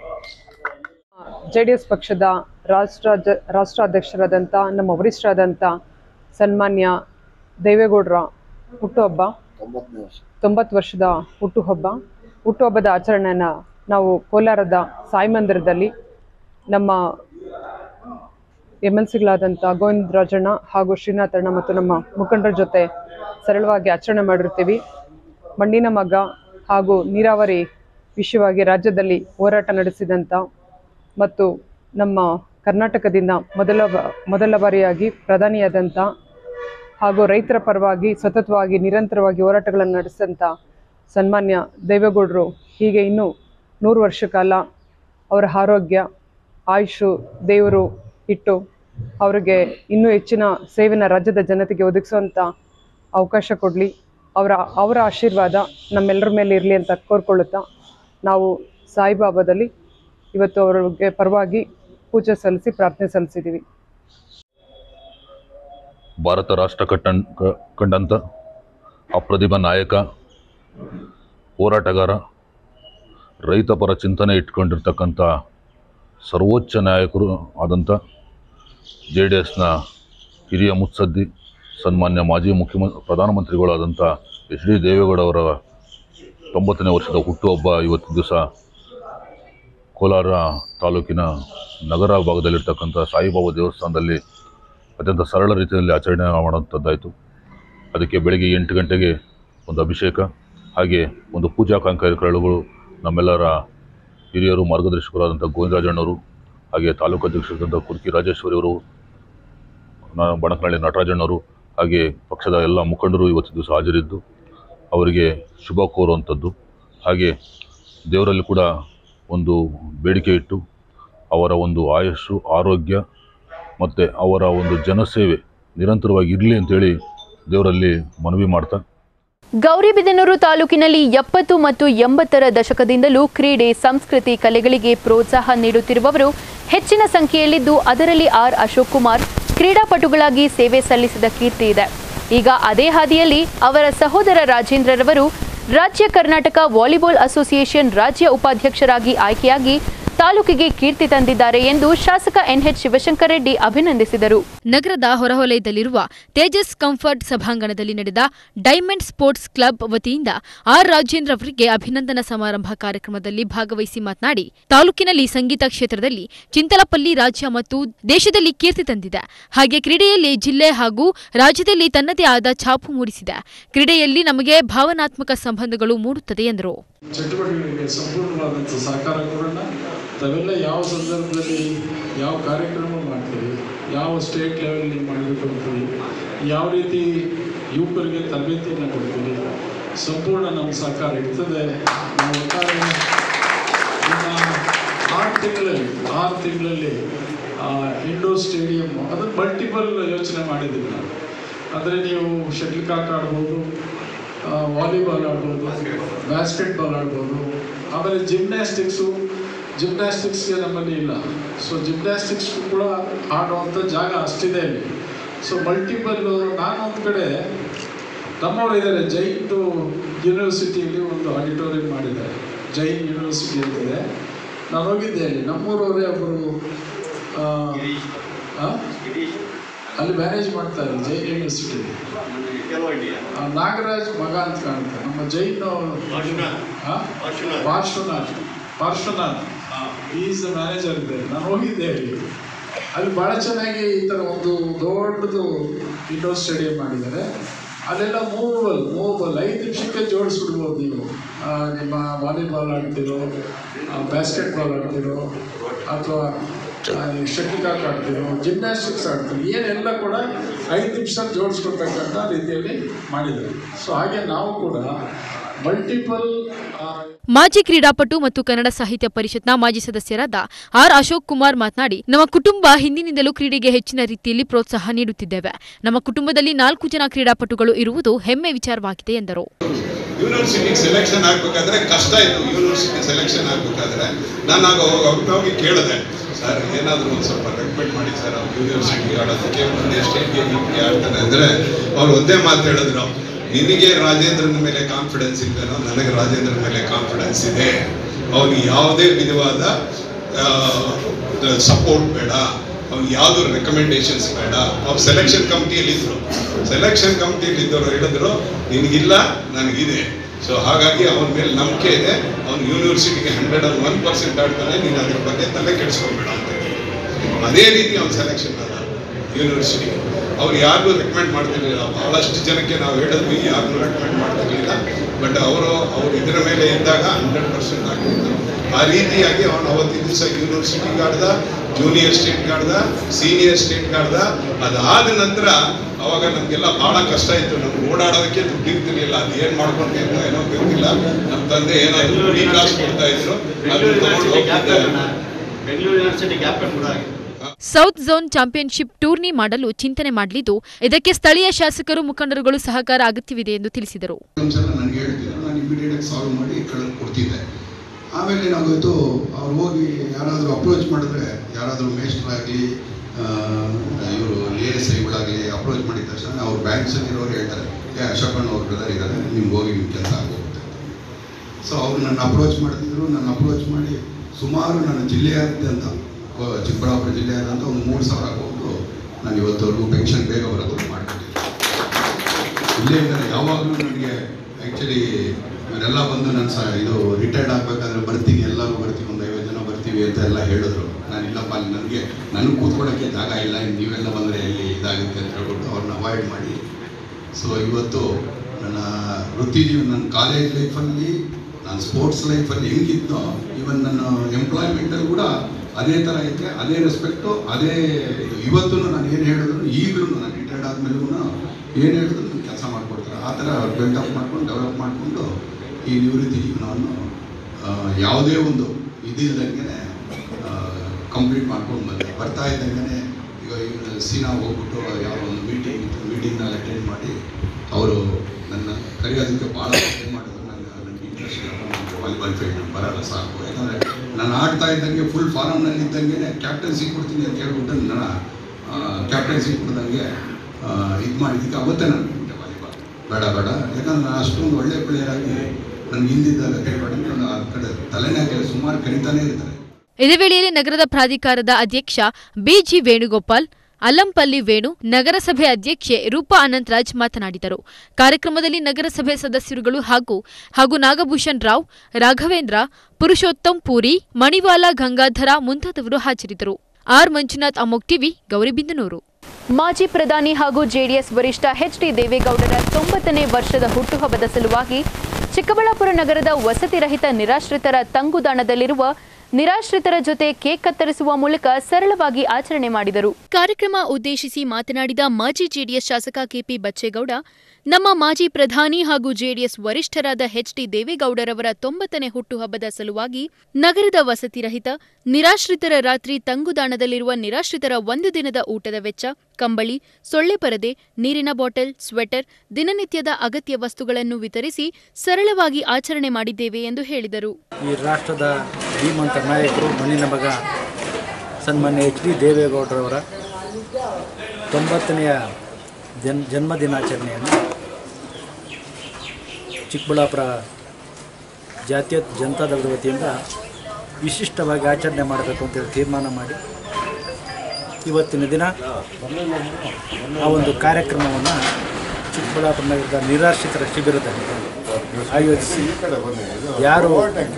ಜೆ ಡಿ ಎಸ್ ಪಕ್ಷದ ರಾಷ್ಟ್ರ ರಾಷ್ಟ್ರಾಧ್ಯಕ್ಷರಾದಂಥ ನಮ್ಮ ವರಿಷ್ಠರಾದಂಥ ಸನ್ಮಾನ್ಯ ದೇವೇಗೌಡರ ಹುಟ್ಟುಹಬ್ಬ ತೊಂಬತ್ತನೇ ವರ್ಷ ತೊಂಬತ್ತು ವರ್ಷದ ಹುಟ್ಟುಹಬ್ಬ ಹುಟ್ಟುಹಬ್ಬದ ಆಚರಣೆಯನ್ನು ನಾವು ಕೋಲಾರದ ಸಾಯಿ ಮಂದಿರದಲ್ಲಿ ನಮ್ಮ ಎಮ್ ಎಲ್ ಸಿಗಳಾದಂಥ ಗೋವಿಂದ ರಾಜಣ್ಣ ಹಾಗೂ ಶ್ರೀನಾಥಣ್ಣ ಮತ್ತು ನಮ್ಮ ಮುಖಂಡರ ಜೊತೆ ಸರಳವಾಗಿ ಆಚರಣೆ ಮಾಡಿರ್ತೀವಿ ಮಣ್ಣಿನ ಮಗ ಹಾಗೂ ನೀರಾವರಿ ವಿಷಯವಾಗಿ ರಾಜ್ಯದಲ್ಲಿ ಹೋರಾಟ ನಡೆಸಿದಂಥ ಮತ್ತು ನಮ್ಮ ಕರ್ನಾಟಕದಿಂದ ಮೊದಲ ಬ- ಮೊದಲ ಬಾರಿಯಾಗಿ ಪ್ರಧಾನಿಯಾದಂಥ ಹಾಗೂ ರೈತರ ಪರವಾಗಿ ಸತತವಾಗಿ ನಿರಂತರವಾಗಿ ಹೋರಾಟಗಳನ್ನು ನಡೆಸಿದಂಥ ಸನ್ಮಾನ್ಯ ದೇವೇಗೌಡರು ಹೀಗೆ ಇನ್ನೂ ನೂರು ವರ್ಷ ಕಾಲ ಅವರ ಆರೋಗ್ಯ ಆಯುಷು ದೇವರು ಇಟ್ಟು ಅವರಿಗೆ ಇನ್ನೂ ಹೆಚ್ಚಿನ ಸೇವೆನ ರಾಜ್ಯದ ಜನತೆಗೆ ಒದಗಿಸುವಂಥ ಅವಕಾಶ ಕೊಡಲಿ ಅವರ ಅವರ ಆಶೀರ್ವಾದ ನಮ್ಮೆಲ್ಲರ ಮೇಲೆ ಇರಲಿ ಅಂತ ಕೋರ್ಕೊಳ್ಳುತ್ತಾ ನಾವು ಸಾಯಿಬಾಬಾದಲ್ಲಿ ಇವತ್ತು ಅವರಿಗೆ ಪರವಾಗಿ ಪೂಜೆ ಸಲ್ಲಿಸಿ ಪ್ರಾರ್ಥನೆ ಸಲ್ಲಿಸಿದ್ದೀವಿ ಭಾರತ ರಾಷ್ಟ್ರ ಕಟ್ಟನ್ ಕ- ಕಂಡಂಥ ಅಪ್ರತಿಮ ನಾಯಕ ಹೋರಾಟಗಾರ ರೈತ ಪರ ಚಿಂತನೆ ಇಟ್ಕೊಂಡಿರ್ತಕ್ಕಂಥ ಸರ್ವೋಚ್ಚ ನಾಯಕರು ಆದಂಥ ಜೆ ಡಿ ಎಸ್ನ ಹಿರಿಯ ಮುತ್ಸದ್ದಿ ಸನ್ಮಾನ್ಯ ಮಾಜಿ ಮುಖ್ಯಮಂತ್ರಿ ಪ್ರಧಾನಮಂತ್ರಿಗಳಾದಂಥ ಎಚ್ ಡಿ ದೇವೇಗೌಡ ಅವರ ತೊಂಬತ್ತನೇ ವರ್ಷದ ಹುಟ್ಟುಹಬ್ಬ ಇವತ್ತು ದಿವಸ ಕೋಲಾರ ತಾಲೂಕಿನ ನಗರ ಭಾಗದಲ್ಲಿರ್ತಕ್ಕಂಥ ಸಾಯಿಬಾಬಾ ದೇವಸ್ಥಾನದಲ್ಲಿ ಅತ್ಯಂತ ಸರಳ ರೀತಿಯಲ್ಲಿ ಆಚರಣೆ ಮಾಡುವಂಥದ್ದಾಯಿತು ಅದಕ್ಕೆ ಬೆಳಗ್ಗೆ ಎಂಟು ಗಂಟೆಗೆ ಒಂದು ಅಭಿಷೇಕ ಹಾಗೆ ಒಂದು ಪೂಜಾ ಕಾರ್ಯಕ್ರಮಗಳು ನಮ್ಮೆಲ್ಲರ ಹಿರಿಯರು ಮಾರ್ಗದರ್ಶಕರಾದಂಥ ಗೋವಿಂದರಾಜಣ್ಣವರು ಹಾಗೆ ತಾಲೂಕು ಅಧ್ಯಕ್ಷರಾದಂಥ ಕುರ್ಕಿ ರಾಜೇಶ್ವರಿಯವರು ನ- ಬಣಕನಹಳ್ಳಿ ನಟರಾಜಣ್ಣವರು ಹಾಗೆ ಪಕ್ಷದ ಎಲ್ಲ ಮುಖಂಡರು ಇವತ್ತು ದಿವಸ ಹಾಜರಿದ್ದು ಅವರಿಗೆ ಶುಭ ಕೋರುವಂಥದ್ದು ಹಾಗೆ ದೇವರಲ್ಲಿ ಕೂಡ ಒಂದು ಬೇಡಿಕೆ ಇಟ್ಟು ಅವರ ಒಂದು ಆಯಸ್ಸು ಆರೋಗ್ಯ ಮತ್ತು ಅವರ ಒಂದು ಜನಸೇವೆ ನಿರಂತರವಾಗಿ ಇರಲಿ ಅಂತೇಳಿ ದೇವರಲ್ಲಿ ಮನವಿ ಮಾಡ್ತಾ ಗೌರಿಬಿದನೂರು ತಾಲೂಕಿನಲ್ಲಿ ಎಪ್ಪತ್ತು ಮತ್ತು ಎಂಬತ್ತರ ದಶಕದಿಂದಲೂ ಕ್ರೀಡೆ ಸಂಸ್ಕೃತಿ ಕಲೆಗಳಿಗೆ ಪ್ರೋತ್ಸಾಹ ನೀಡುತ್ತಿರುವವರು ಹೆಚ್ಚಿನ ಸಂಖ್ಯೆಯಲ್ಲಿದ್ದು ಅದರಲ್ಲಿ ಆರ್ ಅಶೋಕ್ ಕುಮಾರ್ ಕ್ರೀಡಾಪಟುಗಳಾಗಿ ಸೇವೆ ಸಲ್ಲಿಸಿದ ಕೀರ್ತಿ ಇದೆ ಈಗ ಅದೇ ಹಾದಿಯಲ್ಲಿ ಅವರ ಸಹೋದರ ರಾಜೇಂದ್ರರವರು ರಾಜ್ಯ ಕರ್ನಾಟಕ ವಾಲಿಬಾಲ್ ಅಸೋಸಿಯೇಷನ್ ರಾಜ್ಯ ಉಪಾಧ್ಯಕ್ಷರಾಗಿ ಆಯ್ಕೆಯಾಗಿ ತಾಲೂಕಿಗೆ ಕೀರ್ತಿ ತಂದಿದ್ದಾರೆ ಎಂದು ಶಾಸಕ ಎನ್ಎಚ್ ಶಿವಶಂಕರ ರೆಡ್ಡಿ ಅಭಿನಂದಿಸಿದರು ನಗರದ ಹೊರವಲಯದಲ್ಲಿರುವ ತೇಜಸ್ ಕಂಫರ್ಟ್ ಸಭಾಂಗಣದಲ್ಲಿ ನಡೆದ ಡೈಮಂಡ್ ಸ್ಪೋರ್ಟ್ಸ್ ಕ್ಲಬ್ ವತಿಯಿಂದ ಆರ್ ರಾಜೇಂದ್ರ ಅವರಿಗೆ ಅಭಿನಂದನಾ ಸಮಾರಂಭ ಕಾರ್ಯಕ್ರಮದಲ್ಲಿ ಭಾಗವಹಿಸಿ ಮಾತನಾಡಿ ತಾಲೂಕಿನಲ್ಲಿ ಸಂಗೀತ ಕ್ಷೇತ್ರದಲ್ಲಿ ಚಿಂತಲಪಲ್ಲಿ ರಾಜ್ಯ ಮತ್ತು ದೇಶದಲ್ಲಿ ಕೀರ್ತಿ ತಂದಿದೆ ಹಾಗೆ ಕ್ರೀಡೆಯಲ್ಲಿ ಜಿಲ್ಲೆ ಹಾಗೂ ರಾಜ್ಯದಲ್ಲಿ ತನ್ನದೇ ಆದ ಛಾಪು ಮೂಡಿಸಿದೆ ಕ್ರೀಡೆಯಲ್ಲಿ ನಮಗೆ ಭಾವನಾತ್ಮಕ ಸಂಬಂಧಗಳು ಮೂಡುತ್ತದೆ ಎಂದರು ಚಟುವಟಿಕೆಗಳಿಗೆ ಸಂಪೂರ್ಣವಾದಂಥ ಸಹಕಾರ ಕೊಡೋಣ ತಾವೆಲ್ಲ ಯಾವ ಸಂದರ್ಭದಲ್ಲಿ ಯಾವ ಕಾರ್ಯಕ್ರಮ ಮಾಡ್ತೀರಿ ಯಾವ ಸ್ಟೇಟ್ ಲೆವೆಲ್ ನೀವು ಮಾಡಬೇಕು ಅಂತೀರಿ ಯಾವ ರೀತಿ ಯುವಕರಿಗೆ ತರಬೇತಿಯನ್ನು ಕೊಡ್ತೀರಿ ಸಂಪೂರ್ಣ ನಮ್ಮ ಸಹಕಾರ ಇರ್ತದೆ ನಾವು ಒಟ್ಟಾರೆ ಇನ್ನು ಆರು ತಿಂಗಳಲ್ಲಿ ಆರು ತಿಂಗಳಲ್ಲಿ ಇಂಡೋರ್ ಸ್ಟೇಡಿಯಂ ಅದನ್ನು ಮಲ್ಟಿಪಲ್ ಯೋಚನೆ ಮಾಡಿದ್ದೀವಿ ನಾವು ಅಂದರೆ ನೀವು ಶಟಲ್ ಕಾಕ್ ಆಡ್ಬೋದು ವಾಲಿಬಾಲ್ ಆಡ್ಬೋದು ಬ್ಯಾಸ್ಕೆಟ್ಬಾಲ್ ಆಡ್ಬೋದು ಆಮೇಲೆ ಜಿಮ್ನಾಸ್ಟಿಕ್ಸು ಜಿಮ್ನಾಸ್ಟಿಕ್ಸ್ಗೆ ನಮ್ಮಲ್ಲಿ ಇಲ್ಲ ಸೊ ಜಿಮ್ನಾಸ್ಟಿಕ್ಸ್ ಕೂಡ ಆಡುವಂಥ ಜಾಗ ಅಷ್ಟಿದೆ ಇಲ್ಲಿ ಸೊ ಮಲ್ಟಿಪಲ್ ನಾನು ಒಂದು ಕಡೆ ನಮ್ಮವರು ಇದ್ದಾರೆ ಜೈನ್ ಯೂನಿವರ್ಸಿಟಿಯಲ್ಲಿ ಒಂದು ಆಡಿಟೋರಿಯಂ ಮಾಡಿದ್ದಾರೆ ಜೈನ್ ಯೂನಿವರ್ಸಿಟಿ ಅಂತಿದೆ ನಾನು ಹೋಗಿದ್ದೆ ಅಲ್ಲಿ ನಮ್ಮೂರವರೇ ಒಬ್ಬರು ಆ, ಆ? ಅಲ್ಲಿ ಮ್ಯಾನೇಜ್ ಮಾಡ್ತಾರೆ ಜೈನ್ ಯೂನಿವರ್ಸಿಟಿಯಲ್ಲಿ ಆ, ನಾಗರಾಜ್ ಮಗ ಅಂತ ಕಾಣುತ್ತೆ ನಮ್ಮ ಜೈನ್ ಆ? Parshwanath Parshwanath is the manager ಇದೆ ನಾನು ಹೋಗಿದ್ದೆ ಅಲ್ಲಿ ಅಲ್ಲಿ ಭಾಳ ಚೆನ್ನಾಗಿ ಈ ಥರ ಒಂದು ದೊಡ್ಡದು ಇಂಡೋರ್ ಸ್ಟೇಡಿಯಂ ಮಾಡಿದ್ದಾರೆ ಅಲ್ಲೆಲ್ಲ ಮೂವಬಲ್ ಮೂವಬಲ್ ಐದು ನಿಮಿಷಕ್ಕೆ ಜೋಡಿಸ್ಬಿಡ್ಬೋದು ನೀವು ಆ, ನಿಮ್ಮ ವಾಲಿಬಾಲ್ ಆಡ್ತಿರೋ ಬ್ಯಾಸ್ಕೆಟ್ ಬಾಲ್ ಆಡ್ತಿರೋ ಅಥವಾ ಶಟಲ್ ಕಾಕ್ ಆಡ್ತಿರೋ ಜಿಮ್ನಾಸ್ಟಿಕ್ಸ್ ಆಡ್ತಿರೋ ಏನೆಲ್ಲ ಕೂಡ ಐದು ನಿಮಿಷ ಜೋಡಿಸ್ಕೊಡ್ತಕ್ಕಂಥ ರೀತಿಯಲ್ಲಿ ಮಾಡಿದ್ದಾರೆ ಸೊ ಹಾಗೆ ನಾವು ಕೂಡ ಮಲ್ಟಿಪಲ್ ಮಾಜಿ ಕ್ರೀಡಾಪಟು ಮತ್ತು ಕನ್ನಡ ಸಾಹಿತ್ಯ ಪರಿಷತ್ನ ಮಾಜಿ ಸದಸ್ಯರಾದ ಆರ್ ಅಶೋಕ್ ಕುಮಾರ್ ಮಾತನಾಡಿ ನಮ್ಮ ಕುಟುಂಬ ಹಿಂದಿನಿಂದಲೂ ಕ್ರೀಡೆಗೆ ಹೆಚ್ಚಿನ ರೀತಿಯಲ್ಲಿ ಪ್ರೋತ್ಸಾಹ ನೀಡುತ್ತಿದ್ದೇವೆ ನಮ್ಮ ಕುಟುಂಬದಲ್ಲಿ ನಾಲ್ಕು ಜನ ಕ್ರೀಡಾಪಟುಗಳು ಇರುವುದು ಹೆಮ್ಮೆ ವಿಚಾರವಾಗಿದೆ ಎಂದರು ಯೂನಿವರ್ಸಿಟಿಗೆ ಸೆಲೆಕ್ಷನ್ ಆಗ್ಬೇಕಾದ್ರೆ ಕಷ್ಟ ಇತ್ತು ಯೂನಿವರ್ಸಿಟಿ ಸೆಲೆಕ್ಷನ್ ಆಗ್ಬೇಕಾದ್ರೆ ನಾನು ಆಗ ಹೋಗಿ ಅವ್ರಿಗೆ ಹೋಗಿ ಕೇಳಿದೆ ಸರ್ ಏನಾದರೂ ಒಂದು ಸ್ವಲ್ಪ ರೆಕಮೆಂಡ್ ಮಾಡಿ ಸರ್ ಅವ್ರು ಯೂನಿವರ್ಸಿಟಿಗೆ ಆಡೋದಕ್ಕೆ ಮುಂದೆ ಸ್ಟೇಟ್ಗೆ ಹೀಗೆ ಆಡ್ತಾರೆ ಅಂದರೆ ಅವ್ರು ಒಂದೇ ಮಾತು ಹೇಳಿದ್ರು ನಿನಗೆ ರಾಜೇಂದ್ರನ ಮೇಲೆ ಕಾನ್ಫಿಡೆನ್ಸ್ ಇದ್ದೇನೋ ನನಗೆ ರಾಜೇಂದ್ರನ ಮೇಲೆ ಕಾನ್ಫಿಡೆನ್ಸ್ ಇದೆ ಅವನಿಗೆ ಯಾವುದೇ ವಿಧವಾದ ಸಪೋರ್ಟ್ ಬೇಡ ಅವ್ನಿಗೆ ಯಾವುದು ರೆಕಮೆಂಡೇಶನ್ಸ್ ಬೇಡ ಅವ್ರು ಸೆಲೆಕ್ಷನ್ ಕಮಿಟಿಯಲ್ಲಿ ಇದ್ರು ಸೆಲೆಕ್ಷನ್ ಕಮಿಟಿಯಲ್ಲಿ ಇದ್ದವರು ಹೇಳಿದ್ರು ನಿನಗಿಲ್ಲ ನನಗಿದೆ ಸೊ ಹಾಗಾಗಿ ಅವನ ಮೇಲೆ ನಂಬಿಕೆ ಇದೆ ಅವ್ನು ಯೂನಿವರ್ಸಿಟಿಗೆ ಹಂಡ್ರೆಡ್ ಅಂಡ್ ಒನ್ ಪರ್ಸೆಂಟ್ ಆಡ್ತಾನೆ ನೀನು ಅದ್ರ ಬಗ್ಗೆ ತಲೆ ಕೆಡಿಸ್ಕೊಬೇಡ ಅಂತ ಹೇಳಿ. ಅದೇ ರೀತಿ ಅವ್ನು ಸೆಲೆಕ್ಷನ್ ಅದ ಯೂನಿವರ್ಸಿಟಿಗೆ ಅವ್ರು ಯಾರಿಗೂ ರೆಕಮೆಂಡ್ ಮಾಡ್ತಿರ್ಲಿಲ್ಲ ಬಹಳಷ್ಟು ಜನಕ್ಕೆ ನಾವು ಹೇಳಿದ್ವಿ ಯಾರಿಗೂ ರೆಕಮೆಂಡ್ ಮಾಡ್ತಿರ್ಲಿಲ್ಲ ಬಟ್ ಅವರು ಅವ್ರು ಇದರ ಮೇಲೆ ಇದ್ದಾಗ ಹಂಡ್ರೆಡ್ ಪರ್ಸೆಂಟ್ ಆಗಿತ್ತು ಆ ರೀತಿಯಾಗಿ ಅವನು ಅವತ್ತಿನ ದಿವಸ ಯೂನಿವರ್ಸಿಟಿಗೆ ಆಡ್ದ ಜೂನಿಯರ್ ಸ್ಟೇಟ್ಗೆ ಆಡ್ದ ಸೀನಿಯರ್ ಸ್ಟೇಟ್ಗೆ ಆಡ್ದ ಅದಾದ ನಂತರ ಅವಾಗ ನಮಗೆಲ್ಲ ಭಾಳ ಕಷ್ಟ ಇತ್ತು ನಮ್ಗೆ ಓಡಾಡೋದಕ್ಕೆ ದುಡ್ಡು ಇರ್ತಿರ್ಲಿಲ್ಲ ಅದು ಏನು ಮಾಡ್ಕೊಂಡೆ ಅಂತ ಏನೋ ಗೊತ್ತಿಲ್ಲ ನಮ್ಮ ತಂದೆ ಏನಾದ್ರು ಫ್ರೀ ಕಾಸು ಕೊಡ್ತಾ ಇದ್ರು ಅದನ್ನ ತಗೊಂಡು ಹೋಗ್ತಿದ್ದೆ ಬೆಂಗಳೂರು ಯೂನಿವರ್ಸಿಟಿ ಗ್ಯಾಪ್ ಕೂಡ ಆಗಿದೆ ಸೌತ್ ಝೋನ್ ಚಾಂಪಿಯನ್ಶಿಪ್ ಟೂರ್ನಿ ಮಾಡಲು ಚಿಂತನೆ ಮಾಡಲಿದ್ದು ಇದಕ್ಕೆ ಸ್ಥಳೀಯ ಶಾಸಕರು ಮುಖಂಡರುಗಳು ಸಹಕಾರ ಅಗತ್ಯವಿದೆ ಎಂದು ತಿಳಿಸಿದರು ಒಂದ್ಸಲ ನನಗೆ ಹೇಳ್ತಿದ್ರು ನಾನು ಇಮಿಡಿಯೇಟಾಗಿ ಸಾಲ್ವ್ ಮಾಡಿ ಕಳೆದು ಕೊಡ್ತಿದ್ದೆ ಆಮೇಲೆ ಏನಾಗೋಯ್ತು ಅವ್ರು ಹೋಗಿ ಯಾರಾದರೂ ಅಪ್ರೋಚ್ ಮಾಡಿದ್ರೆ ಯಾರಾದರೂ ಮೇಸ್ಟ್ರಾಗಲಿ ಇವರು ಎ ಎಸ್ ಐಗಳಾಗಲಿ ಅಪ್ರೋಚ್ ಮಾಡಿದ ತಕ್ಷಣ ಅವ್ರು ಬ್ಯಾಂಕ್ಸಲ್ಲಿ ಇರೋರು ಹೇಳ್ತಾರೆ ಏ ಅಶೋಕಣ್ಣ ಅವ್ರ ಬ್ರದರ್ ಇದ್ದಾರೆ ನಿಮ್ಗೆ ಹೋಗಿ ನಿಮ್ಮ ಕೆಲಸ ಆಗೋಗುತ್ತೆ ಸೊ ಅವ್ರು ನನ್ನ ಅಪ್ರೋಚ್ ಮಾಡ್ತಿದ್ರು ನನ್ನ ಅಪ್ರೋಚ್ ಮಾಡಿ ಸುಮಾರು ನನ್ನ ಜಿಲ್ಲೆಯಾದ್ಯಂತ ಕೋ- ಚಿಕ್ಕಬಳ್ಳಾಪುರ ಜಿಲ್ಲೆಯಾದಂತ ಒಂದು ಮೂರು ಸಾವಿರ ಕೊಟ್ಟು ನಾನು ಇವತ್ತವರೆಗೂ ಪೆನ್ಷನ್ ಬೇಗ ಬರೋದು ಮಾಡ್ಕೊಟ್ಟಿದ್ದೆ ಇಲ್ಲೇ ಇದ್ದಾರೆ ಯಾವಾಗಲೂ ನನಗೆ ಆ್ಯಕ್ಚುಲಿ ಇವರೆಲ್ಲ ಬಂದು ನಾನು ಸಹ ಇದು ರಿಟೈರ್ಡ್ ಆಗಬೇಕಾದ್ರೆ ಬರ್ತೀನಿ ಎಲ್ಲರೂ ಬರ್ತೀವಿ ಒಂದು ಐವತ್ತು ಜನ ಬರ್ತೀವಿ ಅಂತ ಎಲ್ಲ ಹೇಳಿದ್ರು ನಾನು ಇಲ್ಲಪ್ಪ ಅಲ್ಲಿ ನನಗೆ ನನಗೆ ಕೂತ್ಕೊಳ್ಳೋಕ್ಕೆ ಜಾಗ ಇಲ್ಲ ಇನ್ನು ನೀವೆಲ್ಲ ಬಂದರೆ ಎಲ್ಲಿ ಇದಾಗುತ್ತೆ ಅಂತ ಹೇಳ್ಬಿಟ್ಟು ಅವ್ರನ್ನ ಅವಾಯ್ಡ್ ಮಾಡಿ ಸೊ ಇವತ್ತು ನನ್ನ ವೃತ್ತಿ ಜೀವನ ನನ್ನ ಕಾಲೇಜ್ ಲೈಫಲ್ಲಿ ನಾನು ಸ್ಪೋರ್ಟ್ಸ್ ಲೈಫಲ್ಲಿ ಹೆಂಗಿದ್ನೋ ಇವನ್ ನನ್ನ ಎಂಪ್ಲಾಯ್ಮೆಂಟಲ್ಲಿ ಕೂಡ ಅದೇ ಥರ ಐತೆ ಅದೇ ರೆಸ್ಪೆಕ್ಟು ಅದೇ ಇದು. ಇವತ್ತು ನಾನು ಏನು ಹೇಳಿದ್ರು ಈಗಲೂ ನಾನು ರಿಟೈರ್ಡ್ ಆದಮೇಲೂ ಏನು ಹೇಳಿದ್ರು ನಾನು ಕೆಲಸ ಮಾಡಿಕೊಡ್ತಾರೆ ಆ ಥರ ಬಿಲ್ಡಪ್ ಮಾಡ್ಕೊಂಡು ಡೆವಲಪ್ ಮಾಡಿಕೊಂಡು ಈ ನಿವೃತ್ತಿ ಜೀವನವನ್ನು ಆ, ಯಾವುದೇ ಒಂದು ಇದಿಲ್ದಂಗೆ ಕಂಪ್ಲೀಟ್ ಮಾಡ್ಕೊಂಡು ಬಂದೆ ಬರ್ತಾ ಇದ್ದಂಗೆ ಈಗ ಇವ್ನು ಸೀನಾ ಹೋಗ್ಬಿಟ್ಟು ಯಾವ ಒಂದು ಮೀಟಿಂಗ್ ಮೀಟಿಂಗ್ನಲ್ಲಿ ಅಟೆಂಡ್ ಮಾಡಿ ಅವರು ನನ್ನ ಕರೆಯೋದಕ್ಕೆ ಭಾಳ ಇದು ಮಾಡಿದ್ರು ನನಗೆ ನನಗೆ ಇಂಟ್ರೆಸ್ಟ್ ಇಲ್ಲ ನನಗೆ ವಾಲಿಬಾಲ್ ಫೀಲ್ಡ್ ನಾನು ಬರಲ್ಲ ಸಾಕು ಯಾಕಂದರೆ ನಾನು ಆಡ್ತಾ ಇದ್ದಂಗೆ ಫುಲ್ ಫಾರಮ್ನಲ್ಲಿ ಇದ್ದಂಗೆ ಕ್ಯಾಪ್ಟನ್ಸಿ ಕೊಡ್ತೀನಿ ಅಂತ ಹೇಳ್ಬಿಟ್ಟು ನನ್ನ ಕ್ಯಾಪ್ಟನ್ಸಿ ಕೊಡ್ದಂಗೆ ಇದು ಮಾಡಿದ್ದಕ್ಕೆ ಅವತ್ತೇ ನಾನು ಬಿಟ್ಟೆ ವಾಲಿಬಾಲ್ ಬೇಡ ಬೇಡ ಯಾಕಂದ್ರೆ ನಾನು ಅಷ್ಟೊಂದು ಒಳ್ಳೆ ಪ್ಲೇಯರ್ ಆಗಿ ನನಗೆ ಹಿಂದಿದ್ದಾಗ ಕೈಬೇಡ ನಾನು ಆ ಕಡೆ ತಲೆನೇ ಹಾಕಿಲ್ಲ ಸುಮಾರು ಕರಿತಾನೇ ಇರ್ತಾರೆ ಇದೇ ವೇಳೆಯಲ್ಲಿ ನಗರದ ಪ್ರಾಧಿಕಾರದ ಅಧ್ಯಕ್ಷ ಬಿಜಿ ವೇಣುಗೋಪಾಲ್ ಅಲ್ಲಂಪಲ್ಲಿ ವೇಣು ನಗರಸಭೆ ಅಧ್ಯಕ್ಷೆ ರೂಪಾ ಅನಂತರಾಜ್ ಮಾತನಾಡಿದರು ಕಾರ್ಯಕ್ರಮದಲ್ಲಿ ನಗರಸಭೆ ಸದಸ್ಯರುಗಳು ಹಾಗೂ ಹಾಗೂ ನಾಗಭೂಷಣ್ ರಾವ್ ರಾಘವೇಂದ್ರ ಪುರುಷೋತ್ತಮ್ ಪೂರಿ ಮಣಿವಾಲ ಗಂಗಾಧರ ಮುಂತಾದವರು ಹಾಜರಿದ್ದರು ಆರ್ ಮಂಜುನಾಥ್ ಅಮೋಕ್ ಟಿವಿ ಗೌರಿಬಿದನೂರು ಮಾಜಿ ಪ್ರಧಾನಿ ಹಾಗೂ ಜೆಡಿಎಸ್ ವರಿಷ್ಠ ಎಚ್ ಡಿ ದೇವೇಗೌಡರ ತೊಂಬತ್ತನೇ ವರ್ಷದ ಹುಟ್ಟುಹಬ್ಬದ ಸಲುವಾಗಿ ಚಿಕ್ಕಬಳ್ಳಾಪುರ ನಗರದ ವಸತಿ ರಹಿತ ನಿರಾಶ್ರಿತರ ತಂಗುದಾಣದಲ್ಲಿರುವ ನಿರಾಶ್ರಿತರ ಜೊತೆ ಕೇಕ್ ಕತ್ತರಿಸುವ ಮೂಲಕ ಸರಳವಾಗಿ ಆಚರಣೆ ಮಾಡಿದರು ಕಾರ್ಯಕ್ರಮ ಉದ್ದೇಶಿಸಿ ಮಾತನಾಡಿದ ಮಾಜಿ ಜೆಡಿಎಸ್ ಶಾಸಕ ಕೆಪಿ ಬಚ್ಚೇಗೌಡ ನಮ್ಮ ಮಾಜಿ ಪ್ರಧಾನಿ ಹಾಗೂ ಜೆಡಿಎಸ್ ವರಿಷ್ಠರಾದ ಎಚ್ ಡಿ ದೇವೇಗೌಡರವರ ತೊಂಬತ್ತನೇ ಹುಟ್ಟುಹಬ್ಬದ ಸಲುವಾಗಿ ನಗರದ ವಸತಿ ರಹಿತ ನಿರಾಶ್ರಿತರ ರಾತ್ರಿ ತಂಗುದಾಣದಲ್ಲಿರುವ ನಿರಾಶ್ರಿತರ ಒಂದು ದಿನದ ಊಟದ ವೆಚ್ಚ ಕಂಬಳಿ ಸೊಳ್ಳೆ ಪರದೆ ನೀರಿನ ಬಾಟಲ್ ಸ್ವೆಟರ್ ದಿನನಿತ್ಯದ ಅಗತ್ಯ ವಸ್ತುಗಳನ್ನು ವಿತರಿಸಿ ಸರಳವಾಗಿ ಆಚರಣೆ ಮಾಡಿದ್ದೇವೆ ಎಂದು ಹೇಳಿದರು ಈ ರಾಷ್ಟ್ರದ ಧೀಮಂತ ನಾಯಕರು ಮಣ್ಣಿನ ಮಗ ಸನ್ಮಾನ್ಯ ಎಚ್ ಡಿ ದೇವೇಗೌಡರವರ ತೊಂಬತ್ತನೆಯ ಜನ್ ಜನ್ಮ ದಿನಾಚರಣೆಯನ್ನು ಚಿಕ್ಕಬಳ್ಳಾಪುರ ಜಾತೀಯ ಜನತಾದಳದ ವತಿಯಿಂದ ವಿಶಿಷ್ಟವಾಗಿ ಆಚರಣೆ ಮಾಡಬೇಕು ಅಂತೇಳಿ ತೀರ್ಮಾನ ಮಾಡಿ ಇವತ್ತಿನ ದಿನ ಆ ಒಂದು ಕಾರ್ಯಕ್ರಮವನ್ನು ಚಿಕ್ಕಬಳ್ಳಾಪುರ ನಗರದ ನಿರಾಶ್ರಿತರ ಶಿಬಿರದಲ್ಲಿ ಆಯೋಜಿಸಿ ಯಾರು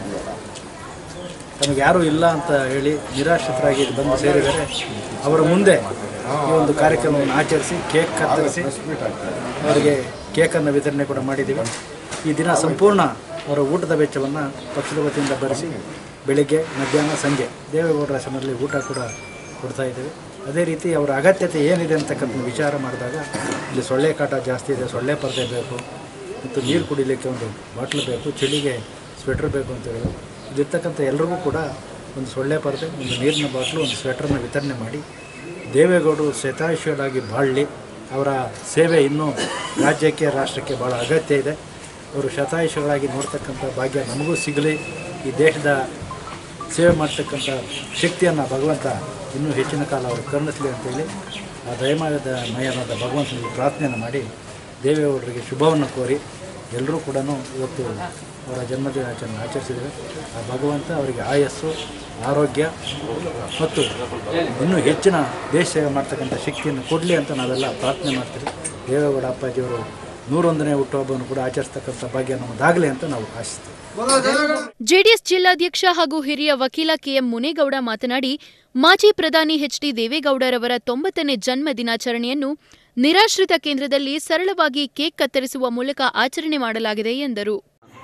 ತಮಗೆ ಯಾರೂ ಇಲ್ಲ ಅಂತ ಹೇಳಿ ನಿರಾಶ್ರಿತರಾಗಿ ಇಲ್ಲಿ ಬಂದು ಸೇರಿದರೆ ಅವರ ಮುಂದೆ ಈ ಒಂದು ಕಾರ್ಯಕ್ರಮವನ್ನು ಆಚರಿಸಿ ಕೇಕ್ ಕತ್ತರಿಸಿ ಅವರಿಗೆ ಕೇಕನ್ನು ವಿತರಣೆ ಕೂಡ ಮಾಡಿದ್ದೀವಿ ಈ ದಿನ ಸಂಪೂರ್ಣ ಅವರ ಊಟದ ವೆಚ್ಚವನ್ನು ಪಕ್ಷದ ವತಿಯಿಂದ ಭರಿಸಿ ಬೆಳಿಗ್ಗೆ ಮಧ್ಯಾಹ್ನ ಸಂಜೆ ದೇವೇಗೌಡರ ಹೆಸರಿನಲ್ಲಿ ಊಟ ಕೂಡ ಕೊಡ್ತಾ ಇದ್ದೇವೆ ಅದೇ ರೀತಿ ಅವರ ಅಗತ್ಯತೆ ಏನಿದೆ ಅಂತಕ್ಕಂಥ ವಿಚಾರ ಮಾಡಿದಾಗ ಇಲ್ಲಿ ಸೊಳ್ಳೆ ಕಾಟ ಜಾಸ್ತಿ ಇದೆ ಸೊಳ್ಳೆ ಪರದೆ ಬೇಕು ಮತ್ತು ನೀರು ಕುಡಿಲಿಕ್ಕೆ ಒಂದು ಬಾಟ್ಲ್ ಬೇಕು ಚಳಿಗೆ ಸ್ವೆಟ್ರ್ ಬೇಕು ಅಂತ ಹೇಳಿದ್ರು ಇಲ್ಲಿರ್ತಕ್ಕಂಥ ಎಲ್ರಿಗೂ ಕೂಡ ಒಂದು ಸೊಳ್ಳೆ ಪರದೆ ಒಂದು ನೀರಿನ ಬಾಟ್ಲು ಒಂದು ಸ್ವೆಟ್ರನ್ನ ವಿತರಣೆ ಮಾಡಿ ದೇವೇಗೌಡರು ಶತಾಯುಷ್ಯರಾಗಿ ಬಾಳಲಿ ಅವರ ಸೇವೆ ಇನ್ನೂ ರಾಜ್ಯಕ್ಕೆ ರಾಷ್ಟ್ರಕ್ಕೆ ಭಾಳ ಅಗತ್ಯ ಇದೆ ಅವರು ಶತಾಯುಷಗಳಾಗಿ ನೋಡ್ತಕ್ಕಂಥ ಭಾಗ್ಯ ನಮಗೂ ಸಿಗಲಿ ಈ ದೇಶದ ಸೇವೆ ಮಾಡ್ತಕ್ಕಂಥ ಶಕ್ತಿಯನ್ನು ಭಗವಂತ ಇನ್ನೂ ಹೆಚ್ಚಿನ ಕಾಲ ಅವರು ಕರುಣಿಸಲಿ ಅಂತೇಳಿ ಆ ದಯಮಾದ ಮಯನಾದ ಭಗವಂತನಿಗೆ ಪ್ರಾರ್ಥನೆಯನ್ನು ಮಾಡಿ ದೇವೇಗೌಡರಿಗೆ ಶುಭವನ್ನು ಕೋರಿ ಎಲ್ಲರೂ ಕೂಡ ಇವತ್ತು ಅವರ ಜನ್ಮದಿನಾಚರಣೆ ಆಚರಿಸಿದ್ದೇವೆ ಆ ಭಗವಂತ ಅವರಿಗೆ ಆಯಸ್ಸು ಆರೋಗ್ಯ ಮತ್ತು ಇನ್ನೂ ಹೆಚ್ಚಿನ ದೇಶ ಸೇವೆ ಮಾಡ್ತಕ್ಕಂಥ ಶಕ್ತಿಯನ್ನು ಕೊಡಲಿ ಅಂತ ನಾವೆಲ್ಲ ಪ್ರಾರ್ಥನೆ ಮಾಡ್ತೀವಿ ದೇವೇಗೌಡ ಅಪ್ಪಾಜಿಯವರು ನೂರೊಂದನೇ ಹುಟ್ಟುಹಬ್ಬವನ್ನು ಕೂಡ ಆಚರಿಸ್ತಕ್ಕಂಥ ಭಾಗ್ಯ ನಮ್ಮದಾಗಲಿ ಅಂತ ನಾವು ಆಶಿಸ್ತೀವಿ ಜೆಡಿಎಸ್ ಜಿಲ್ಲಾಧ್ಯಕ್ಷ ಹಾಗೂ ಹಿರಿಯ ವಕೀಲ ಕೆಎಂ ಮುನೇಗೌಡ ಮಾತನಾಡಿ ಮಾಜಿ ಪ್ರಧಾನಿ ಎಚ್ಡಿ ದೇವೇಗೌಡರವರ ತೊಂಬತ್ತನೇ ಜನ್ಮ ದಿನಾಚರಣೆಯನ್ನು ನಿರಾಶ್ರಿತ ಕೇಂದ್ರದಲ್ಲಿ ಸರಳವಾಗಿ ಕೇಕ್ ಕತ್ತರಿಸುವ ಮೂಲಕ ಆಚರಣೆ ಮಾಡಲಾಗಿದೆ ಎಂದರು